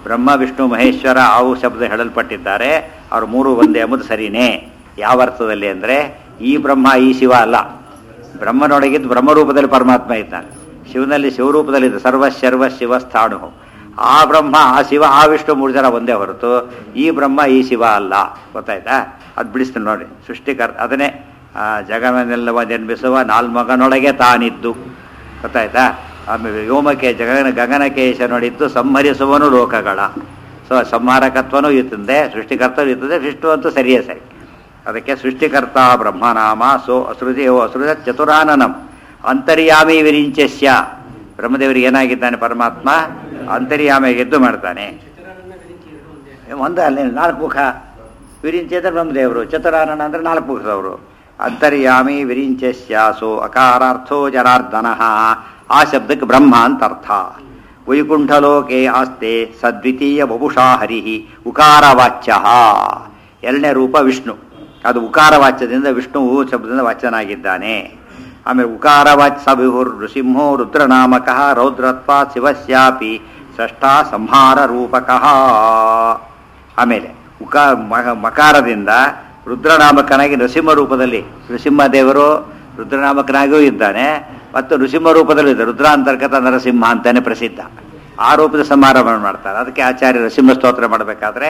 ಬ್ರಹ್ಮ ವಿಷ್ಣು ಮಹೇಶ್ವರ ಆವು ಶಬ್ದ ಹೇಳಲ್ಪಟ್ಟಿದ್ದಾರೆ ಅವರು ಮೂರು ಒಂದೇ ಎಂಬುದು ಸರಿನೇ ಯಾವ ಅರ್ಥದಲ್ಲಿ ಅಂದರೆ ಈ ಬ್ರಹ್ಮ ಈ ಶಿವ ಅಲ್ಲ ಬ್ರಹ್ಮನೊಳಗಿದ್ದು ಬ್ರಹ್ಮರೂಪದಲ್ಲಿ ಪರಮಾತ್ಮ ಇದ್ದಾನೆ ಶಿವನಲ್ಲಿ ಶಿವರೂಪದಲ್ಲಿದ್ದ ಸರ್ವ ಶರ್ವ ಶಿವ ಸ್ಥಾಣು ಆ ಬ್ರಹ್ಮ ಆ ಶಿವ ಆ ವಿಷ್ಣು ಮೂರು ಜನ ಒಂದೇ ಹೊರತು ಈ ಬ್ರಹ್ಮ ಈ ಶಿವ ಅಲ್ಲ ಗೊತ್ತಾಯ್ತಾ ಅದು ಬಿಡಿಸ್ತೀನಿ ನೋಡಿ ಸೃಷ್ಟಿಕರ್ ಅದನ್ನೇ ಆ, ಜಗವನ್ನೆಲ್ಲವ ಜನ್ಮಿಸುವ ನಾಲ್ಮಗನೊಳಗೆ ತಾನಿದ್ದು ಗೊತ್ತಾಯ್ತಾ ಆಮೇಲೆ ವ್ಯೋಮಕ್ಕೆ ಜಗನ ಗಗನಕೇಶ ನೋಡಿದ್ದು ಸಂಹರಿಸುವನು ಲೋಕಗಳ ಸೊ ಸಂಹಾರಕತ್ವನೂ ಇರ್ತದೆ ಸೃಷ್ಟಿಕರ್ತನೂ ಇರ್ತದೆ ವಿಷ್ಣು ಅಂತೂ ಸರಿಯೇ ಸರಿ ಅದಕ್ಕೆ ಸೃಷ್ಟಿಕರ್ತ ಬ್ರಹ್ಮನಾಮ ಸೋ ಅಸೃಜಿ ಓ ಅಸೃಜ ಚತುರಾನನಂ ಅಂತರ್ಯಾಮಿ ವಿರಿಂಚಸ್ಯ ಬ್ರಹ್ಮದೇವರಿಗೆ ಏನಾಗಿದ್ದಾನೆ ಪರಮಾತ್ಮ ಅಂತರ್ಯಾಮಿ ಗೆದ್ದು ಮಾಡ್ತಾನೆ ಒಂದು ಅಲ್ಲಿ ನಾಲ್ಕು ಮುಖ ವಿರಿಂಚೆ ಅಂದ್ರೆ ಬ್ರಹ್ಮದೇವರು ಚತುರಾನನ ಅಂದ್ರೆ ನಾಲ್ಕು ಮುಖದವರು ಅಂತರ್ಯಾಮಿ ವಿರಿಂಚಸ್ಯ ಸೋ ಅಕಾರಾರ್ಥೋ ಜನಾರ್ದನ ಆ ಶಬ್ದಕ್ಕೆ ಬ್ರಹ್ಮ ಅಂತ ಅರ್ಥ ವೈಕುಂಠಲೋಕೆ ಆಸ್ತೆ ಸದ್ವಿತೀಯ ಬಭುಷಾ ಹರಿ ಉಕಾರವಾಚ್ಯ ಎರಡನೇ ರೂಪ ವಿಷ್ಣು ಅದು ಉಕಾರವಾಚ್ಯದಿಂದ ವಿಷ್ಣುವು ಶಬ್ದದಿಂದ ವಾಚ್ಯನಾಗಿದ್ದಾನೆ ಆಮೇಲೆ ಉಕಾರವಾಚ್ ಸವಿಹುರ್ ನೃಸಿಂಹೋ ರುದ್ರನಾಮಕ ರೌದ್ರತ್ವ ಶಿವಸ್ಯಾಪಿ ಷಷ್ಠ ಸಂಹಾರ ರೂಪಕಃ ಆಮೇಲೆ ಉಕ ಮ- ಮಕಾರದಿಂದ ರುದ್ರನಾಮಕನಾಗಿ ನೃಸಿಂಹ ರೂಪದಲ್ಲಿ ನೃಸಿಂಹ ದೇವರು ರುದ್ರನಾಮಕನಾಗಿಯೂ ಇದ್ದಾನೆ ಮತ್ತು ನೃಸಿಂಹ ರೂಪದಲ್ಲೂ ಇದೆ ರುದ್ರಾಂತರ್ಗತ ನರಸಿಂಹ ಅಂತಾನೆ ಪ್ರಸಿದ್ಧ ಆ ರೂಪದ ಸಮಾರಂಭ ಮಾಡ್ತಾರೆ ಅದಕ್ಕೆ ಆಚಾರ್ಯ ನರಸಿಂಹ ಸ್ತೋತ್ರ ಮಾಡಬೇಕಾದ್ರೆ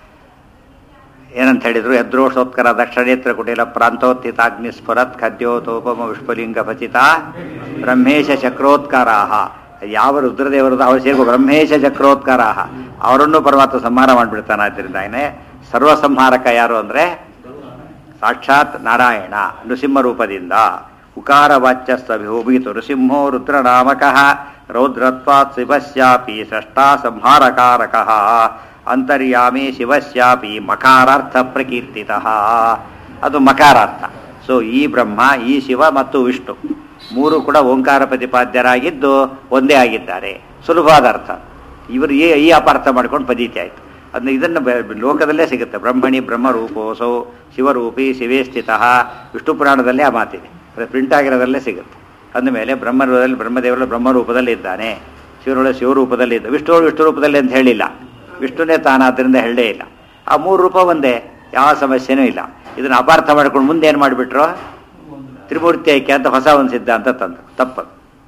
ಏನಂತ ಹೇಳಿದ್ರು ಯದ್ರೋಷೋತ್ಕರ ದಕ್ಷಿಣೇತ್ರ ಕುಟಿಲ ಪ್ರಾಂತೋತ್ಥಿತಾಗ್ನಿ ಸ್ಫುರತ್ ಖದ್ಯೋತೋಪಮ ವಿಷ್ಪುಲಿಂಗ ಭಚಿತ ಬ್ರಹ್ಮೇಶ ಚಕ್ರೋತ್ಕಾರಾಹ ಯಾವ ರುದ್ರದೇವರದ್ದು ಅವರು ಸೇರ್ಕೊ ಬ್ರಹ್ಮೇಶ ಚಕ್ರೋತ್ಕಾರಾಹ ಅವರನ್ನು ಪರಮಾತ್ಮ ಸಂಹಾರ ಮಾಡಿಬಿಡ್ತಾನೆ ಆದ್ದರಿಂದ ಏನೇ ಸರ್ವ ಸಂಹಾರಕ ಯಾರು ಅಂದರೆ ಸಾಕ್ಷಾತ್ ನಾರಾಯಣ ನೃಸಿಂಹ ರೂಪದಿಂದ ಉಕಾರ ವಾಚ್ಯಸ್ತಭ್ಯೋ ಮುಗಿತು ನೃಸಿಂಹೋ ರುದ್ರನಾಮಕಃ ರೌದ್ರತ್ವಾತ್ ಶಿವಸ್ಯಾಪಿ ಷಷ್ಠಾ ಸಂಹಾರಕಾರಕಃ ಅಂತರ್ಯಾಮಿ ಶಿವಸ್ಯಾಪಿ ಮಕಾರಾರ್ಥ ಪ್ರಕೀರ್ತಿತಃ ಅದು ಮಕಾರಾರ್ಥ ಸೊ ಈ ಬ್ರಹ್ಮ ಈ ಶಿವ ಮತ್ತು ವಿಷ್ಣು ಮೂರು ಕೂಡ ಓಂಕಾರ ಪ್ರತಿಪಾದ್ಯರಾಗಿದ್ದು ಒಂದೇ ಆಗಿದ್ದಾರೆ ಸುಲಭವಾದ ಅರ್ಥ ಇವರು ಈ ಈ ಅಪಾರ್ಥ ಮಾಡ್ಕೊಂಡು ಪದೀತಿ ಆಯಿತು ಅದನ್ನ ಇದನ್ನು ಬೆ- ಲೋಕದಲ್ಲೇ ಸಿಗುತ್ತೆ ಬ್ರಹ್ಮಣಿ ಬ್ರಹ್ಮರೂಪೋಸೌ ಶಿವರೂಪಿ ಶಿವೇ ಸ್ಥಿತಃ ವಿಷ್ಣು ಪುರಾಣದಲ್ಲೇ ಆ ಮಾತಿದೆ ಅದು ಪ್ರಿಂಟ್ ಆಗಿರೋದಲ್ಲೇ ಸಿಗುತ್ತೆ ಅಂದಮೇಲೆ ಬ್ರಹ್ಮರೂಪದಲ್ಲಿ ಬ್ರಹ್ಮದೇವರ ಬ್ರಹ್ಮರೂಪದಲ್ಲಿ ಇದ್ದಾನೆ ಶಿವನೊಳ ಶಿವರೂಪದಲ್ಲಿ ಇದ್ದ ವಿಷ್ಣು ವಿಷ್ಣು ರೂಪದಲ್ಲಿ ಅಂತ ಹೇಳಿಲ್ಲ ವಿಷ್ಣುನೇ ತಾನಾದ್ರಿಂದ ಹೇಳೇ ಇಲ್ಲ ಆ ಮೂರು ರೂಪ ಒಂದೇ ಯಾವ ಸಮಸ್ಯೆನೂ ಇಲ್ಲ ಇದನ್ನು ಅಪಾರ್ಥ ಮಾಡ್ಕೊಂಡು ಮುಂದೆ ಏನು ಮಾಡಿಬಿಟ್ರು ತ್ರಿಮೂರ್ತಿ ಐಕ್ಯ ಅಂತ ಹೊಸ ಒಂದು ಸಿದ್ಧಾಂತ ತಂದು ತಪ್ಪದು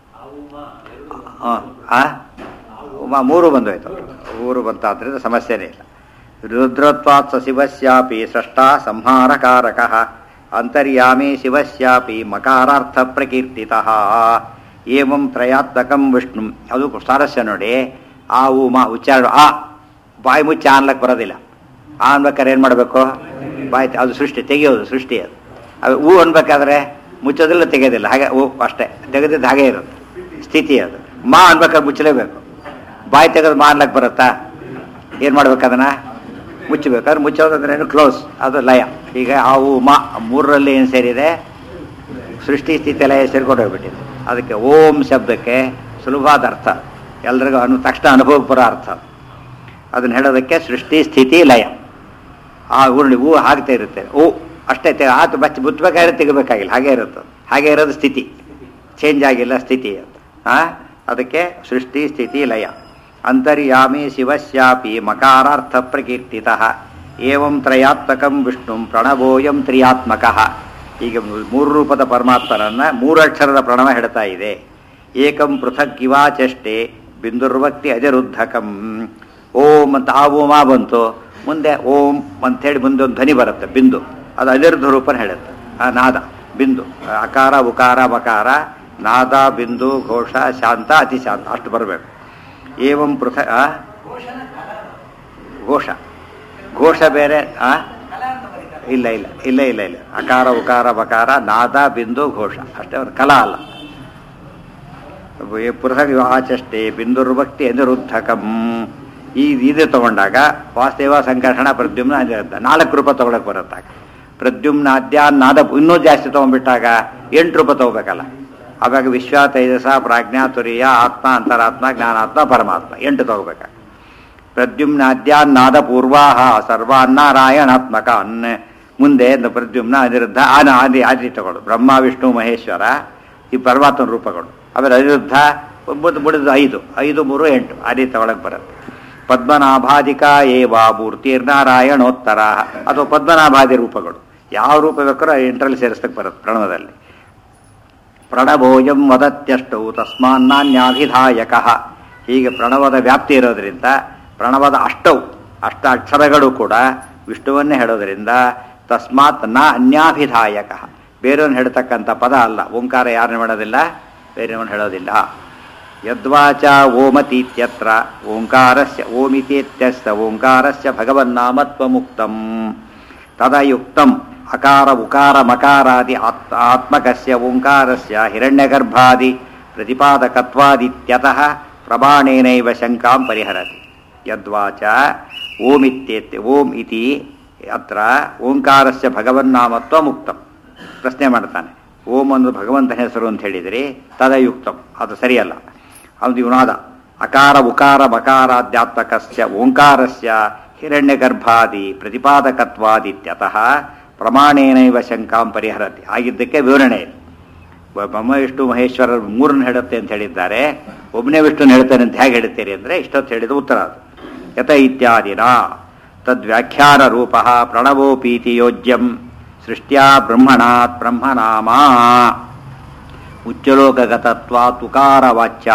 ಆ? ಉಮಾ ಮೂರು ಬಂದೋಯ್ತು ಮೂರು ಬಂತಾದ್ರಿಂದ ಸಮಸ್ಯೆನೇ ಇಲ್ಲ ರುದ್ರತ್ವಾತ್ ಸ ಶಿವಸ್ಯಾಪಿ ಸೃಷ್ಟ ಸಂಹಾರಕಾರಕ ಅಂತರ್ಯಾಮಿ ಶಿವಸ್ಯಾಪಿ ಮಕಾರಾರ್ಥ ಪ್ರಕೀರ್ತಿತ ಏವಂ ತ್ರಯಾತ್ಮಕಂ ವಿಷ್ಣು ಅದು ಸಾರಸ್ಯ ನೋಡಿ ಆ ಉ ಮಾ ಉಚ್ಚಾರ ಆ ಬಾಯಿ ಮುಚ್ಚಿ ಆನ್ಲಕ್ಕೆ ಬರೋದಿಲ್ಲ ಆ ಅನ್ಬೇಕಾದ್ರೆ ಏನು ಮಾಡಬೇಕು ಬಾಯಿ ತೆ- ಅದು ಸೃಷ್ಟಿ ತೆಗೆಯೋದು ಸೃಷ್ಟಿ ಅದು ಅದು ಹೂ ಅನ್ಬೇಕಾದ್ರೆ ಮುಚ್ಚೋದಿಲ್ಲ ತೆಗೆಯೋದಿಲ್ಲ ಹಾಗೆ ಹೂ ಅಷ್ಟೇ ತೆಗೆದಿದ್ದು ಹಾಗೆ ಇರುತ್ತೆ ಸ್ಥಿತಿ ಅದು ಮಾ ಅನ್ಬೇಕಾದ್ರೆ ಮುಚ್ಚಲೇಬೇಕು ಬಾಯಿ ತೆಗೆದು ಮಾ ಅನ್ಲಕ್ಕೆ ಬರುತ್ತಾ ಏನು ಮಾಡ್ಬೇಕು ಅದನ್ನ ಮುಚ್ಚಬೇಕಾದ್ರೆ ಮುಚ್ಚೋದಂದ್ರೆ ಏನು ಕ್ಲೋಸ್ ಅದು ಲಯ ಈಗ ಆವು ಮಾ ಮೂರರಲ್ಲಿ ಏನು ಸೇರಿದೆ ಸೃಷ್ಟಿ ಸ್ಥಿತಿ ಲಯ ಸೇರ್ಕೊಂಡು ಹೋಗ್ಬಿಟ್ಟಿದೆ ಅದಕ್ಕೆ ಓಂ ಶಬ್ದಕ್ಕೆ ಸುಲಭವಾದ ಅರ್ಥ ಎಲ್ರಿಗೂ ಅನು ತಕ್ಷಣ ಅನುಭವಕ್ಕೆ ಬರೋ ಅರ್ಥ ಅದನ್ನು ಹೇಳೋದಕ್ಕೆ ಸೃಷ್ಟಿ ಸ್ಥಿತಿ ಲಯ ಆ ಉರುಳಿ ಹೂ ಹಾಕ್ತಾ ಇರುತ್ತೆ ಓ ಅಷ್ಟೇ ತೆ ಆತು ಬಚ್ಚ ಮುಚ್ಚಬೇಕಾದ್ರೆ ತೆಗಿಬೇಕಾಗಿಲ್ಲ ಹಾಗೆ ಇರುತ್ತೆ ಹಾಗೆ ಇರೋದು ಸ್ಥಿತಿ ಚೇಂಜ್ ಆಗಿಲ್ಲ ಸ್ಥಿತಿ ಅಂತ ಆ ಅದಕ್ಕೆ ಸೃಷ್ಟಿ ಸ್ಥಿತಿ ಲಯ ಅಂತರ್ಯಾಮಿ ಶಿವಸ್ಯಾಪಿ ಮಕಾರಾರ್ಥ ಪ್ರಕೀರ್ತಿತ ಏವಂ ತ್ರಯಾತ್ಮಕಂ ವಿಷ್ಣು ಪ್ರಣವೋಯಂ ತ್ರಿಯಾತ್ಮಕ ಈಗ ಮೂರು ರೂಪದ ಪರಮಾತ್ಮನನ್ನ ಮೂರಕ್ಷರದ ಪ್ರಣವ ಹೇಳ್ತಾ ಇದೆ ಏಕಂ ಪೃಥಕ್ ಇವಾಚಷ್ಟೆ ಬಿಂದುರ್ವಕ್ತಿ ಅಜರುದ್ಧಕಂ ಓಂ ಅಂತ ಆ ಓಮಾ ಬಂತು ಮುಂದೆ ಓಂ ಅಂತೇಳಿ ಮುಂದೆ ಒಂದು ಧ್ವನಿ ಬರುತ್ತೆ ಬಿಂದು ಅದು ಅನಿರುದ್ಧ ರೂಪನ ಹೇಳುತ್ತೆ ಆ ನಾದ ಬಿಂದು ಅಕಾರ ಉಕಾರ ಮಕಾರ ನಾದ ಬಿಂದು ಘೋಷ ಶಾಂತ ಅತಿ ಶಾಂತ ಅಷ್ಟು ಬರಬೇಕು ಏವಂ ಪೃಥ ಆ? ಘೋಷ ಘೋಷ ಬೇರೆ ಆ ಇಲ್ಲ ಇಲ್ಲ ಇಲ್ಲ ಇಲ್ಲ ಇಲ್ಲ ಅಕಾರ ಉಕಾರ ಬಕಾರ ನಾದ ಬಿಂದು ಘೋಷ ಅಷ್ಟೇ ಒಂದು ಕಲಾ ಅಲ್ಲ ಪೃಥಕ್ ಆಚಷ್ಟೆ ಬಿಂದುರ್ಭಕ್ತಿ ಅನಿರುದ್ಧಕಂ ಈ ಇದು ತಗೊಂಡಾಗ ವಾಸ್ತೇವ ಸಂಕರ್ಷಣ ಪ್ರದ್ಯುಮ್ನ ಅನಿರುದ್ಧ ನಾಲ್ಕು ರೂಪ ತಗೊಳಕ್ ಬರುತ್ತಾಗ ಪ್ರದ್ಯುಮ್ನ ಅದ್ಯಾನ್ ನಾದ ಇನ್ನೂ ಜಾಸ್ತಿ ತಗೊಂಡ್ಬಿಟ್ಟಾಗ ಎಂಟು ರೂಪ ತಗೋಬೇಕಲ್ಲ ಆವಾಗ ವಿಶ್ವ ತೈಜಸ ಪ್ರಾಜ್ಞಾ ತುರಿಯ ಆತ್ಮ ಅಂತರಾತ್ಮ ಜ್ಞಾನಾತ್ಮ ಪರಮಾತ್ಮ ಎಂಟು ತಗೋಬೇಕ ಪ್ರದ್ಯುಮ್ನ ಅದ್ಯಾನ್ ನಾದ ಪೂರ್ವಾಹ ಸರ್ವಾನ್ನಾರಾಯಣಾತ್ಮಕ ಅನ್ ಮುಂದೆ ನ ಪ್ರದ್ಯುಮ್ನ ಅನಿರುದ್ಧ ಆನ ಆದಿ ಆದಿ ತಗೊಳ್ಳು ಬ್ರಹ್ಮ ವಿಷ್ಣು ಮಹೇಶ್ವರ ಈ ಪರಮಾತ್ಮನ ರೂಪಗಳು ಆಮೇಲೆ ಅನಿರುದ್ಧ ಮುದ್ದು ಮುಡಿದು ಐದು ಐದು ಮೂರು ಎಂಟು ಆದಿ ತಗೊಳಕ್ ಬರುತ್ತೆ ಪದ್ಮನಾಭಾದಿಕಾ ಏವ ಮೂರ್ತಿರ್ನಾರಾಯಣೋತ್ತರ ಅಥವಾ ಪದ್ಮನಾಭಾದಿ ರೂಪಗಳು ಯಾವ ರೂಪ ಬೇಕಾದ್ರೂ ಎಂಟ್ರಲ್ಲಿ ಸೇರಿಸ್ತಕ್ಕೆ ಬರುತ್ತೆ ಪ್ರಣವದಲ್ಲಿ ಪ್ರಣವೋಯಂ ವದತ್ಯಷ್ಟೌ ತಸ್ಮಾನ್ನಾನ್ಯಾಭಿಧಾಯಕ ಹೀಗೆ ಪ್ರಣವದ ವ್ಯಾಪ್ತಿ ಇರೋದ್ರಿಂದ ಪ್ರಣವದ ಅಷ್ಟೌ ಅಷ್ಟ ಅಕ್ಷರಗಳು ಕೂಡ ವಿಷ್ಣುವನ್ನೇ ಹೇಳೋದ್ರಿಂದ ತಸ್ಮಾತ್ ನ ಅನ್ಯಾಭಿಧಾಯಕ ಬೇರೆಯವನ್ನ ಹೇಳ್ತಕ್ಕಂಥ ಪದ ಅಲ್ಲ ಓಂಕಾರ ಯಾರನ್ನು ಹೇಳೋದಿಲ್ಲ ಬೇರೆಯವನ್ನ ಹೇಳೋದಿಲ್ಲ ಯದ್ವಾಚ ಓಮತೀತ್ಯತ್ರ ಓಂಕಾರಸ್ಯ ಓಮಿತೀತ್ಯಸ್ಯ ಓಂಕಾರಸ್ಯ ಭಗವನ್ನಾಮತ್ವಮುಕ್ತಂ ತದಯುಕ್ತಂ ಅಕಾರ ಉಕಾರ ಮಕಾರಾದಿ ಆತ್ ಆತ್ಮಕಸ್ಯ ಓಂಕಾರಸ್ಯ ಹಿರಣ್ಯಗರ್ಭಾದಿ ಪ್ರತಿಪಾದಕತ್ವಾದಿತ್ಯತಃ ಪ್ರಮಾಣೇನೈವ ಶಂಕಾಂ ಪರಿಹರತಿ ಯದ್ವಾಚ ಓಮಿತ್ಯೇತ್ಯ ಓಂ ಇತಿ ಅತ್ರ ಓಂಕಾರಸ್ಯ ಭಗವನ್ನಾಮತ್ವ ಮುಕ್ತಂ ಪ್ರಶ್ನೆ ಮಾಡ್ತಾನೆ ಓಂ ಒಂದು ಭಗವಂತನ ಹೆಸರು ಅಂತ ಹೇಳಿದರೆ ತದಯುಕ್ತಂ ಅದು ಸರಿಯಲ್ಲ ಅದು ಯುನಾದ ಅಕಾರ ಉಕಾರ ಮಕಾರಾಧ್ಯಾತ್ಮಕಸ್ಯ ಓಂಕಾರಸ್ಯ ಹಿರಣ್ಯಗರ್ಭಾದಿ ಪ್ರತಿಪಾದಕತ್ವಾದಿತ್ಯತಃ ಪ್ರಮಾಣೇನೈವ ಶಂಕಾಂ ಪರಿಹರತಿ ಆಗಿದ್ದಕ್ಕೆ ವಿವರಣೆ ಇದೆ ಬ- ಬ್ರಹ್ಮ ವಿಷ್ಣು ಮಹೇಶ್ವರರು ಮೂರನ್ನು ಹೇಳುತ್ತೆ ಅಂತ ಹೇಳಿದ್ದಾರೆ ಒಬ್ಬನೇ ವಿಷ್ಣುನ ಹೇಳ್ತಾನೆ ಅಂತ ಹೇಗೆ ಹೇಳ್ತೀರಿ ಅಂದರೆ ಇಷ್ಟೊತ್ತು ಹೇಳಿದ ಉತ್ತರ ಅದು ಯತ ಇತ್ಯಾದಿನ ತದ್ವ್ಯಾಖ್ಯಾನ ರೂಪ ಪ್ರಣವೋಪೀತಿ ಯೋಜ್ಯಂ ಸೃಷ್ಟ್ಯಾ ಬ್ರಹ್ಮಣಾತ್ ಬ್ರಹ್ಮನಾಮ ಉಚ್ಚಲೋಕಗತತ್ವಾ ತುಕಾರವಾಚ್ಯ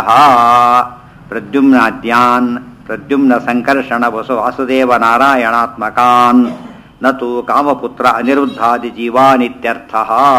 ಪ್ರದ್ಯುಮ್ನಾದ್ಯಾನ್ ಪ್ರದ್ಯುಮ್ನ ಸಂಕರ್ಷಣ ವಸು ವಾಸುದೇವ ನಾರಾಯಣಾತ್ಮಕಾನ್ ನತು ಕಾಮಪುತ್ರ ಅನಿರುದ್ಧಾದಿ ಜೀವಾನಿತ್ಯರ್ಥ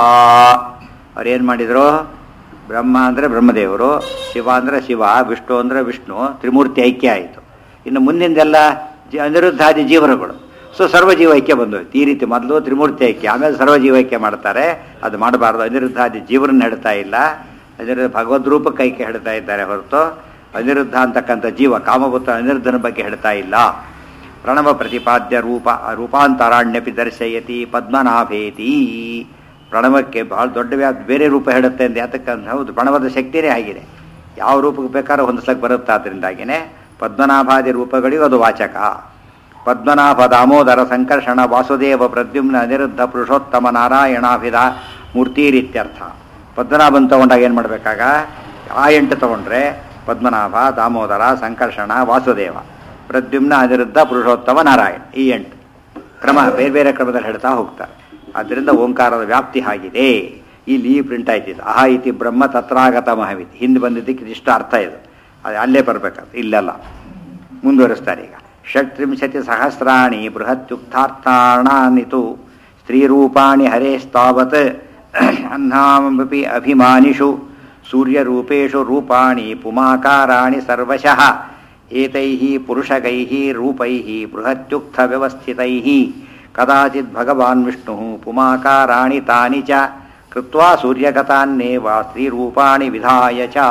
ಅವ್ರೇನು ಮಾಡಿದರು ಬ್ರಹ್ಮ ಅಂದರೆ ಬ್ರಹ್ಮದೇವರು ಶಿವ ಅಂದರೆ ಶಿವ ವಿಷ್ಣು ಅಂದರೆ ವಿಷ್ಣು ತ್ರಿಮೂರ್ತಿ ಐಕ್ಯ ಆಯಿತು ಇನ್ನು ಮುಂದಿಂದೆಲ್ಲ ಜಿ ಅನಿರುದ್ಧಾದಿ ಜೀವನಗಳು ಸೊ ಸರ್ವಜೀವ ಐಕ್ಯ ಬಂದೋಯ್ತು ಈ ರೀತಿ ಮೊದಲು ತ್ರಿಮೂರ್ತಿ ಐಕ್ಯ ಆಮೇಲೆ ಸರ್ವಜೀವ ಐಕ್ಯ ಮಾಡ್ತಾರೆ ಅದು ಮಾಡಬಾರ್ದು ಅನಿರುದ್ಧಾದಿ ಜೀವನ ಹೇಳ್ತಾ ಇಲ್ಲ ಅನಿರುದ್ಧ ಭಗವದ್ ರೂಪಕ್ಕೆ ಐಕ್ಯ ಹೇಳ್ತಾ ಇದ್ದಾರೆ ಹೊರತು ಅನಿರುದ್ಧ ಅಂತಕ್ಕಂಥ ಜೀವ ಕಾಮಪುತ್ರ ಅನಿರುದ್ಧನ ಬಗ್ಗೆ ಹೇಳ್ತಾ ಇಲ್ಲ ಪ್ರಣವ ಪ್ರತಿಪಾದ್ಯ ರೂಪ ರೂಪಾಂತರಾಣ್ಯಪಿ ದರ್ಶಯತಿ ಪದ್ಮನಾಭೇತಿ ಪ್ರಣವಕ್ಕೆ ಬಹಳ ದೊಡ್ಡ ವ್ಯಾಪ್ ಬೇರೆ ರೂಪ ಹೇಳುತ್ತೆ ಅಂತ ಯಾತಕ್ಕಂತ ಹೌದು ಪ್ರಣವದ ಶಕ್ತಿನೇ ಆಗಿದೆ ಯಾವ ರೂಪಕ್ಕೆ ಬೇಕಾದ್ರೂ ಹೊಂದಿಸಕ್ಕೆ ಬರುತ್ತೆ ಅದರಿಂದಾಗಿನೇ ಪದ್ಮನಾಭಾದಿ ರೂಪಗಳಿಗೂ ಅದು ವಾಚಕ ಪದ್ಮನಾಭ ದಾಮೋದರ ಸಂಕರ್ಷಣ ವಾಸುದೇವ ಪ್ರದ್ಯುಮ್ನ ಅನಿರುದ್ಧ ಪುರುಷೋತ್ತಮ ನಾರಾಯಣಾಭಿಧ ಮೂರ್ತಿರಿತ್ಯರ್ಥ ಪದ್ಮನಾಭನ್ ತಗೊಂಡಾಗ ಏನು ಮಾಡಬೇಕಾಗ ಆ ಎಂಟು ತಗೊಂಡ್ರೆ ಪದ್ಮನಾಭ ದಾಮೋದರ ಸಂಕರ್ಷಣ ವಾಸುದೇವ ಪ್ರದ್ಯುಮ್ನ ಅನಿರುದ್ಧ ಪುರುಷೋತ್ತಮ ನಾರಾಯಣ ಈ ಎಂಟು ಕ್ರಮ ಬೇರೆ ಬೇರೆ ಕ್ರಮದಲ್ಲಿ ಹೇಳ್ತಾ ಹೋಗ್ತಾರೆ ಆದ್ದರಿಂದ ಓಂಕಾರದ ವ್ಯಾಪ್ತಿ ಆಗಿದೆ ಇಲ್ಲಿ ಈ ಪ್ರಿಂಟ್ ಆಯ್ತಿದ್ದು ಅಹ ಇತಿ ಬ್ರಹ್ಮ ತತ್ರಾಗತ ಮಹವಿತಿ ಹಿಂದೆ ಬಂದಿದ್ದಕ್ಕೆ ಇದಿಷ್ಟು ಅರ್ಥ ಇದು ಅದು ಅಲ್ಲೇ ಬರ್ಬೇಕಂತ ಇಲ್ಲೆಲ್ಲ ಮುಂದುವರಿಸ್ತಾರೆ ಈಗ ಷಟ್ತ್ರಿಂಶತಿ ಸಹಸ್ರಾಣಿ ಬೃಹತ್ಯುಕ್ತಾರ್ಥಾಣಾನಿತು ಸ್ತ್ರೀರೂಪಾಣಿ ಹರೇಸ್ತಾವತ್ ಅಹ್ನಾಮಪಿ ಅಭಿಮಾನಿಷು ಸೂರ್ಯರೂಪೇಷು ರೂಪಾಣಿ ಪುಮಾಕಾರಾಣಿ ಸರ್ವಶಃ ಏತೈಃ ಪುರುಷಕೈಃ ರೂಪೈಃ ಬೃಹತ್ಯುಕ್ತವ್ಯವಸ್ಥಿತೈಃ ಕದಾಚಿತ್ ಭಗವಾನ್ ವಿಷ್ಣು ಪುಮಾಕಾರಾಣಿ ತಾನಿ ಚ ಕೃತ್ವಾ ಸೂರ್ಯಗತಾನ್ನೇವ ಸ್ತ್ರೀರೂಪಾಣಿ ವಿಧಾಯ ಚ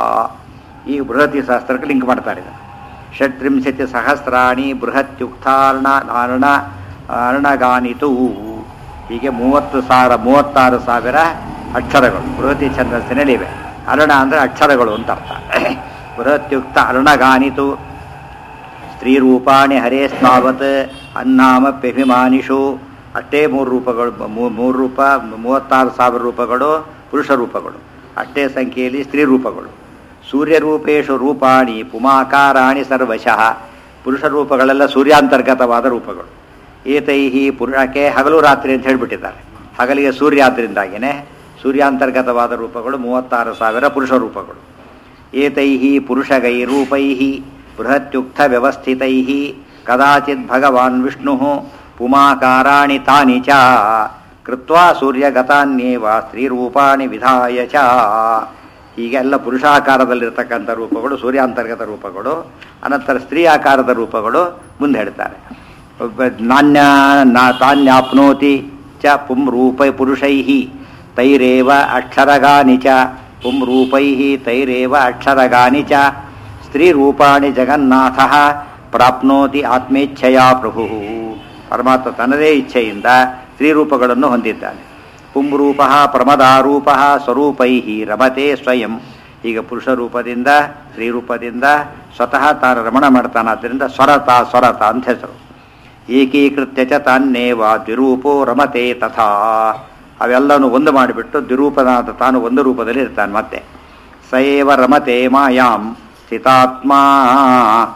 ಈ ಬೃಹತಿ ಶಾಸ್ತ್ರಕ್ಕೆ ಲಿಂಕ್ ಮಾಡ್ತಾರೆ ಇದನ್ನು. ಷಟ್ತ್ರಿಂಶತಿ ಸಹಸ್ರಾಣಿ ಬೃಹತ್ಯುಕ್ತಾರ್ಣ ಅರ್ಣ ಅರ್ಣಗಾನಿತು ಹೀಗೆ ಮೂವತ್ತು ಸಾವಿರ ಮೂವತ್ತಾರು ಸಾವಿರ ಅಕ್ಷರಗಳು ಬೃಹತಿ ಛಂದಸ್ಸಿನಲ್ಲಿವೆ ಅರ್ಣ ಅಂದರೆ ಅಕ್ಷರಗಳು ಅಂತ ಅರ್ಥ ಬೃಹತ್ಯುಕ್ತ ಅರ್ಣಗಾನಿತು ಸ್ತ್ರೀರೂಪಾಣಿ ಹರೇ ಸ್ನಾವತ್ ಅನ್ನಾಮಪ್ಯಭಿಮಾನಿಷು ಅಷ್ಟೇ ಮೂರು ರೂಪಗಳು ಮೂ- ಮೂರು ರೂಪ ಮೂವತ್ತಾರು ಸಾವಿರ ರೂಪಗಳು ಪುರುಷ ರೂಪಗಳು ಅಷ್ಟೇ ಸಂಖ್ಯೆಯಲ್ಲಿ ಸ್ತ್ರೀ ರೂಪಗಳು ಸೂರ್ಯರೂಪೇಶು ರೂಪಾಣಿ ಪುಮಾಕಾರಾಣಿ ಸರ್ವಶಃ ಪುರುಷ ರೂಪಗಳೆಲ್ಲ ಸೂರ್ಯಾಂತರ್ಗತವಾದ ರೂಪಗಳು ಏತೈಹಿ ಪುರುಷಕ್ಕೆ ಹಗಲು ರಾತ್ರಿ ಅಂತ ಹೇಳಿಬಿಟ್ಟಿದ್ದಾರೆ ಹಗಲಿಗೆ ಸೂರ್ಯ ಆದ್ದರಿಂದಾಗಿಯೇ ಸೂರ್ಯಾಂತರ್ಗತವಾದ ರೂಪಗಳು ಮೂವತ್ತಾರು ಸಾವಿರ ಪುರುಷ ರೂಪಗಳು ಏತೈಹಿ ಪುರುಷಗೈ ರೂಪೈಃ ಬೃಹತ್ಯುಕ್ತ ವ್ಯವಸ್ಥಿತೈಃ ಕದಾಚಿತ್ ಭಗವಾನ್ ವಿಷ್ಣು ಪುಮಾಕಾರಾಣಿ ತಾನಿ ಚ ಕೃತ್ವಾ ಸೂರ್ಯಗತಾನ್ಯೇವ ಸ್ತ್ರೀರೂಪಾಣಿ ವಿಧಾಯ ಚ ಹೀಗೆಲ್ಲ ಪುರುಷಾಕಾರದಲ್ಲಿರ್ತಕ್ಕಂಥ ರೂಪಗಳು ಸೂರ್ಯಾಂತರ್ಗತ ರೂಪಗಳು ಅನಂತರ ಸ್ತ್ರೀ ಆಕಾರದ ರೂಪಗಳು ಮುಂದೆ ಹೇಳ್ತಾರೆ ಒಬ್ಬ ನಾಣ್ಯ ನಾ ತಾನ್ಯಾಪ್ನೋತಿ ಚ ಪುಂ ರೂಪ ಪುರುಷೈ ತೈರೇವ ಅಕ್ಷರಗಾನಿ ಚ ಪುಂ ರೂಪೈ ತೈರೇವ ಅಕ್ಷರಗಾನಿ ಚ ಸ್ತ್ರೀರೂಪಾಣಿ ಜಗನ್ನಾಥ ಪ್ರಾಪ್ನೋತಿ ಆತ್ಮೇಚ್ಛೆಯ ಪ್ರಭು ಪರಮಾತ್ಮ ತನ್ನದೇ ಇಚ್ಛೆಯಿಂದ ಸ್ತ್ರೀರೂಪಗಳನ್ನು ಹೊಂದಿದ್ದಾನೆ ಪುಂರೂಪ ಪ್ರಮದಾರೂಪ ಸ್ವರೂಪೈ ರಮತೆ ಸ್ವಯಂ ಈಗ ಪುರುಷ ರೂಪದಿಂದ ಸ್ತ್ರೀರೂಪದಿಂದ ಸ್ವತಃ ತಾನು ರಮಣ ಮಾಡ್ತಾನಾದ್ದರಿಂದ ಸ್ವರತ ಸ್ವರತ ಅಂತ ಹೆಸರು ಏಕೀಕೃತ್ಯ ಚ ತಾನ್ನೇವ ದ್ವಿರೂಪೋ ರಮತೆ ತಥಾ ಅವೆಲ್ಲವನ್ನು ಒಂದು ಮಾಡಿಬಿಟ್ಟು ದ್ವಿರೂಪನಾದ ತಾನು ಒಂದು ರೂಪದಲ್ಲಿ ಇರ್ತಾನೆ ಮತ್ತೆ ಸಯೇವ ರಮತೆ ಮಾಯಾಂ ಸ್ಥಿತಾತ್ಮ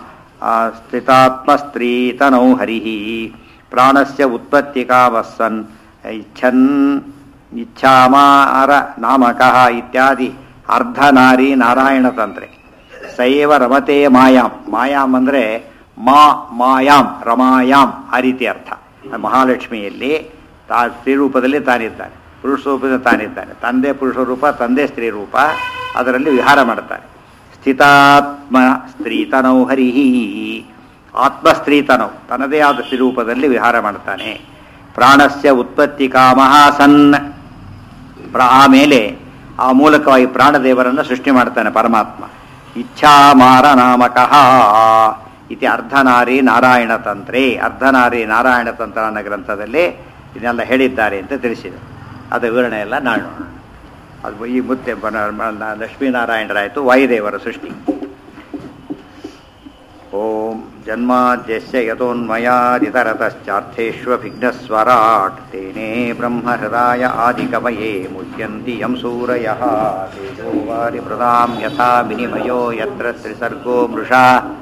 ಸ್ಥಿತಾತ್ಮಸ್ತ್ರೀತನೌ ಹರಿ ಪ್ರಾಣಸ್ಯ ಉತ್ಪತ್ತಿಕಾವಸ್ಸನ್ ಇಚ್ಛನ್ ಇಚ್ಛಾಮಾರ ನಾಮಕಃ ಇತ್ಯಾದಿ ಅರ್ಧನಾರಿ ನಾರಾಯಣ ತಂತ್ರೆ ಸೈವ ರಮತೆ ಮಾಯಾಂ ಮಾಯಾಂ ಅಂದರೆ ಮಾ ಮಾಯಾಂ ರಮಾಯಾಂ ಆ ರೀತಿ ಅರ್ಥ ಮಹಾಲಕ್ಷ್ಮಿಯಲ್ಲಿ ತಾ ಸ್ತ್ರೀ ರೂಪದಲ್ಲಿ ತಾನಿದ್ದಾನೆ ಪುರುಷ ರೂಪದಲ್ಲಿ ತಾನಿದ್ದಾನೆ ತಂದೆ ಪುರುಷ ರೂಪ ತಂದೆ ಸ್ತ್ರೀ ರೂಪ ಅದರಲ್ಲಿ ವಿಹಾರ ಮಾಡ್ತಾನೆ ಸ್ಥಿತಾತ್ಮ ಸ್ತ್ರೀತನೌ ಹರಿಹಿ ಆತ್ಮಸ್ತ್ರೀತನೌ ತನ್ನದೇ ಆದ ಸ್ತ್ರೀರೂಪದಲ್ಲಿ ವಿಹಾರ ಮಾಡ್ತಾನೆ ಪ್ರಾಣಸ್ಯ ಉತ್ಪತ್ತಿ ಕಾಮಃ ಸನ್ ಪ್ರ- ಆಮೇಲೆ ಆ ಮೂಲಕವಾಗಿ ಪ್ರಾಣದೇವರನ್ನು ಸೃಷ್ಟಿ ಮಾಡ್ತಾನೆ ಪರಮಾತ್ಮ ಇಚ್ಛಾಮಾರ ನಾಮಕಃ ಇತಿ ಅರ್ಧನಾರಿ ನಾರಾಯಣ ತಂತ್ರೆ ಅರ್ಧನಾರಿ ನಾರಾಯಣ ತಂತ್ರ ಅನ್ನೋ ಗ್ರಂಥದಲ್ಲಿ ಇದನ್ನೆಲ್ಲ ಹೇಳಿದ್ದಾರೆ ಅಂತ ತಿಳಿಸಿದೆ ಅದು ವಿವರಣೆ ಎಲ್ಲ ನಾಳೆ ನೋಡೋಣ ಅದು ಈ ಮುತ್ತೆ ಬನ- ಮ- ಲಕ್ಷ್ಮೀನಾರಾಯಣರಾಯಿತು ವಾಯುದೇವರ ಸೃಷ್ಟಿ ಓಂ ಜನ್ಮಾದ್ಯಸ್ಯ ಯತೋನ್ಮಯಾದಿತರತಶ್ಚಾರ್ಥೇष्वभिघ्नस्वराट् तेने ब्रह्महृदाय आदिकवये मुह्यन्ति यं सूरयः तेजो वारिमृदां यथा विनिमयो यत्र त्रिसर्गो मृषा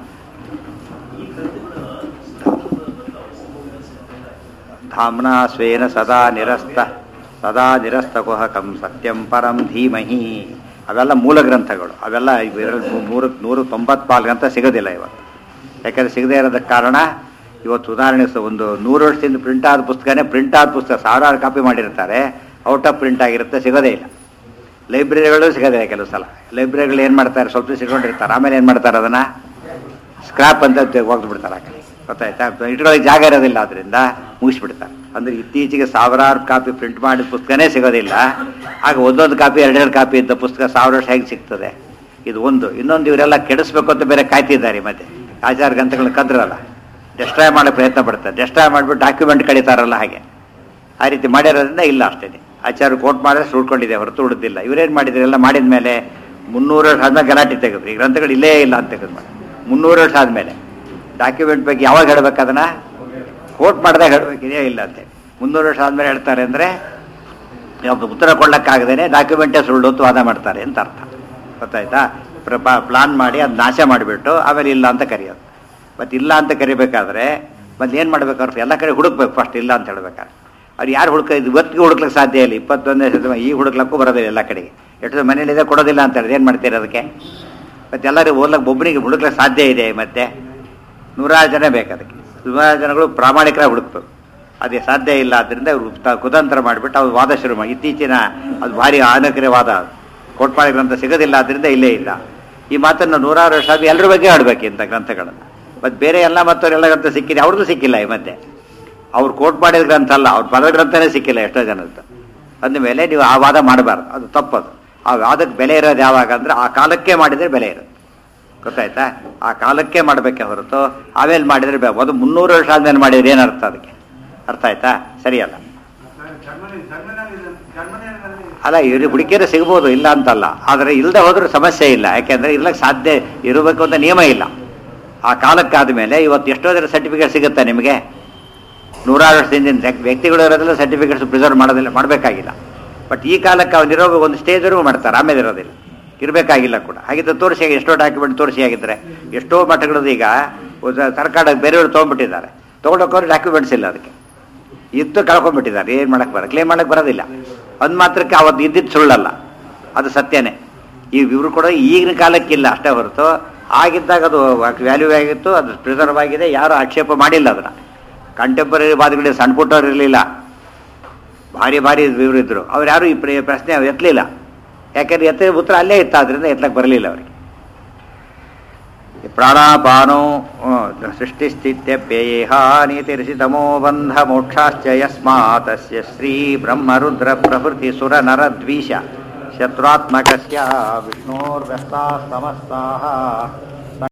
धाम्ना स्वेन सदा निरस्त ಸದಾ ನಿರಸ್ತಕುಹಕಂ ಸತ್ಯಂ ಪರಂ ಧೀಮಹಿ ಅವೆಲ್ಲ ಮೂಲ ಗ್ರಂಥಗಳು ಅವೆಲ್ಲ ಇದರಲ್ಲಿ ನೂರು ನೂರು ತೊಂಬತ್ನಾಲ್ಕು ಅಂತ ಸಿಗೋದಿಲ್ಲ ಇವತ್ತು ಯಾಕಂದ್ರೆ ಸಿಗದೇ ಇರೋದಕ್ಕೆ ಕಾರಣ ಇವತ್ತು ಉದಾಹರಣೆ ಸ- ಒಂದು ನೂರು ವರ್ಷದಿಂದ ಪ್ರಿಂಟ್ ಆದ ಪುಸ್ತಕನೇ ಪ್ರಿಂಟ್ ಆದ ಪುಸ್ತಕ ಸಾವಿರಾರು ಕಾಪಿ ಮಾಡಿರ್ತಾರೆ ಔಟ್ ಆಫ್ ಪ್ರಿಂಟ್ ಆಗಿರುತ್ತೆ ಸಿಗೋದೇ ಇಲ್ಲ ಲೈಬ್ರರಿಗಳು ಸಿಗೋದೇ ಇಲ್ಲ ಕೆಲವು ಸಲ ಲೈಬ್ರರಿಗಳು ಏನು ಮಾಡ್ತಾರೆ ಸ್ವಲ್ಪ ಸಿಟ್ಕೊಂಡಿರ್ತಾರೆ ಆಮೇಲೆ ಏನು ಮಾಡ್ತಾರೆ ಅದನ್ನು ಸ್ಕ್ರಾಪ್ ಅಂತ ಹೋಗ್ದು ಬಿಡ್ತಾರೆ ಆ ಕಡೆ ಗೊತ್ತಾಯ್ತಾ ಇಟ್ಕೊಳ್ಳೋಕೆ ಜಾಗ ಇರೋದಿಲ್ಲ ಅದರಿಂದ ಮುಗಿಸ್ಬಿಡ್ತಾರೆ ಅಂದ್ರೆ ಇತ್ತೀಚೆಗೆ ಸಾವಿರಾರು ಕಾಪಿ ಪ್ರಿಂಟ್ ಮಾಡಿದ ಪುಸ್ತಕನೇ ಸಿಗೋದಿಲ್ಲ ಆಗ ಒಂದೊಂದು ಕಾಪಿ ಎರಡೆರಡು ಕಾಪಿ ಇದ್ದ ಪುಸ್ತಕ ಸಾವಿರ ವರ್ಷ ಹೇಗೆ ಸಿಗ್ತದೆ ಇದು ಒಂದು ಇನ್ನೊಂದು ಇವರೆಲ್ಲ ಕೆಡಿಸ್ಬೇಕು ಅಂತ ಬೇರೆ ಕಾಯ್ತಿದ್ದಾರೆ ಮತ್ತೆ ಆಚಾರ ಗ್ರಂಥಗಳನ್ನ ಕದ್ರಲ್ಲ ಡೆಸ್ಟ್ರಾಯ್ ಮಾಡೋ ಪ್ರಯತ್ನ ಪಡ್ತಾರೆ ಡೆಸ್ಟ್ರಾಯ್ ಮಾಡಿಬಿಟ್ಟು ಡಾಕ್ಯುಮೆಂಟ್ ಕಡಿತಾರಲ್ಲ ಹಾಗೆ ಆ ರೀತಿ ಮಾಡಿರೋದ್ರಿಂದ ಇಲ್ಲ ಅಷ್ಟೇ ಆಚಾರ್ಯ ಕೋಟ್ ಮಾಡಿದ್ರೆ ಉಳ್ಕೊಂಡಿದೆ ಹೊರತು ಉಳಿದಿಲ್ಲ ಇವರೇನು ಮಾಡಿದ್ರು ಎಲ್ಲ ಮಾಡಿದ ಮೇಲೆ ಮುನ್ನೂರು ವರ್ಷ ಆದ್ಮೇಲೆ ಗಲಾಟೆ ತೆಗೆದ್ರು ಈ ಗ್ರಂಥಗಳು ಇಲ್ಲೇ ಇಲ್ಲ ಅಂತ ತೆಗೆದು ಮಾಡಿ ಮುನ್ನೂರು ವರ್ಷ ಆದಮೇಲೆ ಡಾಕ್ಯುಮೆಂಟ್ ಬಗ್ಗೆ ಯಾವಾಗ ಹೇಳ್ಬೇಕು ಅದನ್ನ ಕೋಟ್ ಮಾಡಿದಾಗ ಹೇಳ್ಬೇಕು ಇದೇ ಇಲ್ಲ ಅಂತೇಳಿ ಮುನ್ನೂರು ವರ್ಷ ಆದಮೇಲೆ ಹೇಳ್ತಾರೆ ಅಂದರೆ ಉತ್ತರ ಕೊಡ್ಲಿಕ್ಕಾಗದೇನೆ ಡಾಕ್ಯುಮೆಂಟೇ ಸುಳ್ಳು ಅಂತ ವಾದ ಮಾಡ್ತಾರೆ ಅಂತ ಅರ್ಥ ಗೊತ್ತಾಯ್ತಾ ಪ್ಲಾನ್ ಮಾಡಿ ಅದು ನಾಶ ಮಾಡಿಬಿಟ್ಟು ಆಮೇಲೆ ಇಲ್ಲ ಅಂತ ಕರೆಯೋದು ಮತ್ತು ಇಲ್ಲ ಅಂತ ಕರಿಬೇಕಾದ್ರೆ ಮತ್ತೆ ಏನು ಮಾಡ್ಬೇಕಾದ್ರೆ ಎಲ್ಲ ಕಡೆ ಹುಡುಕ್ಬೇಕು ಫಸ್ಟ್ ಇಲ್ಲ ಅಂತ ಹೇಳ್ಬೇಕಾದ್ರೆ ಅವ್ರು ಯಾರು ಹುಡುಕ ಇದು ಇವತ್ತಿಗೆ ಹುಡುಕ್ಲಿಕ್ಕೆ ಸಾಧ್ಯ ಇಲ್ಲ ಇಪ್ಪತ್ತೊಂದನೇ ಶತಮಾನ ಈ ಹುಡುಕ್ಲಕ್ಕೂ ಬರೋದಿಲ್ಲ ಎಲ್ಲ ಕಡೆಗೆ ಎಷ್ಟು ಮನೇಲಿದೆ ಕೊಡೋದಿಲ್ಲ ಅಂತ ಹೇಳಿದ್ರೆ ಏನು ಮಾಡ್ತೀರಿ ಅದಕ್ಕೆ ಮತ್ತೆ ಎಲ್ಲರಿಗೂ ಓದ್ಲಕ್ಕೆ ಒಬ್ಬನಿಗೆ ಹುಡುಕ್ಲಿಕ್ಕೆ ಸಾಧ್ಯ ಇದೆ ಮತ್ತೆ ನೂರಾರು ಜನ ಬೇಕು ಅದಕ್ಕೆ ನೂರಾರು ಜನಗಳು ಪ್ರಾಮಾಣಿಕರಾಗಿ ಹುಡುಕ್ಬೇಕು ಅದೇ ಸಾಧ್ಯ ಇಲ್ಲ ಆದ್ದರಿಂದ ಇವರು ತ- ಕುತಂತ್ರ ಮಾಡಿಬಿಟ್ಟು ಅವ್ರು ವಾದ ಶುರು ಮಾಡಿ ಇತ್ತೀಚಿನ ಅದು ಭಾರಿ ಆನಕರ ವಾದ ಅದು ಕೋಟ್ಪಾಡಿ ಗ್ರಂಥ ಸಿಗೋದಿಲ್ಲ ಆದ್ದರಿಂದ ಇಲ್ಲೇ ಇಲ್ಲ ಈ ಮಾತನ್ನು ನೂರಾರು ವರ್ಷ ಆದ್ಮೇಲೆ ಎಲ್ಲರ ಬಗ್ಗೆ ಆಡ್ಬೇಕು ಇಂಥ ಗ್ರಂಥಗಳನ್ನು ಮತ್ತು ಬೇರೆ ಎಲ್ಲ ಮತ್ತವರೆಲ್ಲ ಗ್ರಂಥ ಸಿಕ್ಕಿದೆ ಅವ್ರದ್ದು ಸಿಕ್ಕಿಲ್ಲ ಈ ಮಧ್ಯೆ ಅವ್ರು ಕೋಟ್ ಮಾಡಿದ ಗ್ರಂಥ ಅಲ್ಲ ಅವ್ರ ಪದ ಗ್ರಂಥನೇ ಸಿಕ್ಕಿಲ್ಲ ಎಷ್ಟೋ ಜನದ್ದು ಅಂದಮೇಲೆ ನೀವು ಆ ವಾದ ಮಾಡಬಾರ್ದು ಅದು ತಪ್ಪದು ಆ ವಾದಕ್ಕೆ ಬೆಲೆ ಇರೋದು ಯಾವಾಗ ಅಂದ್ರೆ ಆ ಕಾಲಕ್ಕೆ ಮಾಡಿದರೆ ಬೆಲೆ ಇರುತ್ತೆ ಗೊತ್ತಾಯ್ತಾ ಆ ಕಾಲಕ್ಕೆ ಮಾಡಬೇಕೆ ಹೊರತು ಆಮೇಲೆ ಮಾಡಿದರೆ ಬೇ ಅದು ಮುನ್ನೂರು ವರ್ಷ ಆದ್ಮೇಲೆ ಮಾಡಿದ್ರೆ ಏನು ಅರ್ಥ ಅದಕ್ಕೆ ಅರ್ಥ ಆಯ್ತಾ ಸರಿಯಲ್ಲ ಅಲ್ಲ ಇವ್ರಿಗೆ ಹುಡುಕಿಯರು ಸಿಗ್ಬೋದು ಇಲ್ಲ ಅಂತಲ್ಲ ಆದರೆ ಇಲ್ಲದೆ ಹೋದ್ರೂ ಸಮಸ್ಯೆ ಇಲ್ಲ ಯಾಕೆಂದ್ರೆ ಇರ್ಲಕ್ಕೆ ಸಾಧ್ಯ ಇರಬೇಕು ಅಂತ ನಿಯಮ ಇಲ್ಲ ಆ ಕಾಲಕ್ಕಾದ ಮೇಲೆ ಇವತ್ತು ಎಷ್ಟೋ ಜನ ಸರ್ಟಿಫಿಕೇಟ್ ಸಿಗುತ್ತಾ ನಿಮಗೆ ನೂರಾರು ವರ್ಷದಿಂದ ವ್ಯಕ್ತಿಗಳು ಇರೋದಿಲ್ಲ ಸರ್ಟಿಫಿಕೇಟ್ಸ್ ಪ್ರಿಸರ್ವ್ ಮಾಡೋದಿಲ್ಲ ಮಾಡಬೇಕಾಗಿಲ್ಲ ಬಟ್ ಈ ಕಾಲಕ್ಕೆ ಅವನಿರೋ ಒಂದು ಸ್ಟೇಜ್ವರೆಗೂ ಮಾಡ್ತಾರೆ ಆಮೇಲೆ ಇರೋದಿಲ್ಲ ಇರಬೇಕಾಗಿಲ್ಲ ಕೂಡ ಹಾಗಿದ್ರೆ ತೋರಿಸಿ ಎಷ್ಟೋ ಡಾಕ್ಯುಮೆಂಟ್ ತೋರಿಸಿ ಆಗಿದ್ರೆ ಎಷ್ಟೋ ಮಠಗಳದ್ದು ಈಗ ಒಂದು ಸರ್ಕಾರ ಬೇರೆಯವರು ತೊಗೊಂಡ್ಬಿಟ್ಟಿದ್ದಾರೆ ತೊಗೊಂಡೋಕೋರು ಡಾಕ್ಯುಮೆಂಟ್ಸ್ ಇಲ್ಲ ಅದಕ್ಕೆ ಇತ್ತು ಕಳ್ಕೊಂಡ್ಬಿಟ್ಟಿದ್ದಾರೆ ಏನು ಮಾಡಕ್ಕೆ ಬರ ಕ್ಲೇಮ್ ಮಾಡಕ್ಕೆ ಬರೋದಿಲ್ಲ ಒಂದು ಮಾತ್ರಕ್ಕೆ ಅವತ್ತು ಇದ್ದಿದ್ದು ಸುಳ್ಳಲ್ಲ ಅದು ಸತ್ಯನೇ ಈ ಇವರು ಕೂಡ ಈಗಿನ ಕಾಲಕ್ಕಿಲ್ಲ ಅಷ್ಟೇ ಹೊರತು ಆಗಿದ್ದಾಗ ಅದು ವ್ಯಾಲ್ಯೂ ಆಗಿತ್ತು ಅದು ಪ್ರಿಸರ್ವ್ ಆಗಿದೆ ಯಾರು ಆಕ್ಷೇಪ ಮಾಡಿಲ್ಲ ಅದನ್ನ ಕಂಟೆಂಪರರಿ ವಾದಗಳಿಗೆ ಸಣ್ಣ ಪುಟ್ಟವ್ರು ಇರಲಿಲ್ಲ ಭಾರಿ ಭಾರಿ ಇವರು ಇದ್ರು ಅವ್ರು ಯಾರು ಈ ಪ್ರ- ಪ್ರಶ್ನೆ ಎತ್ತಲಿಲ್ಲ ಯಾಕೆಂದ್ರೆ ಎತ್ತ ಉತ್ತರ ಅಲ್ಲೇ ಇತ್ತು ಆದ್ರಿಂದ ಎತ್ತಲಕ್ಕೆ ಬರಲಿಲ್ಲ ಅವರಿಗೆ ಪ್ರಾಣಾಪಾನೋ ಸೃಷ್ಟಿಸ್ಥಿತ್ಯಪ್ಯೇಹಾನಿತಿರಿಸಿ ತಮೋ ಬಂಧ ಮೋಕ್ಷಾಶ್ಚ ಯಸ್ಮಾತಸ್ಯ ಶ್ರೀ ಬ್ರಹ್ಮರುದ್ರ ಪ್ರಭೃತಿ ಸುರ ನರ ದ್ವಿಷ ಶತ್ರುತ್ಮಕಸ್ಯ ವಿಷ್ಣೋರ್ವ್ಯಸ್ತಾः ಸಮಸ್ತಾः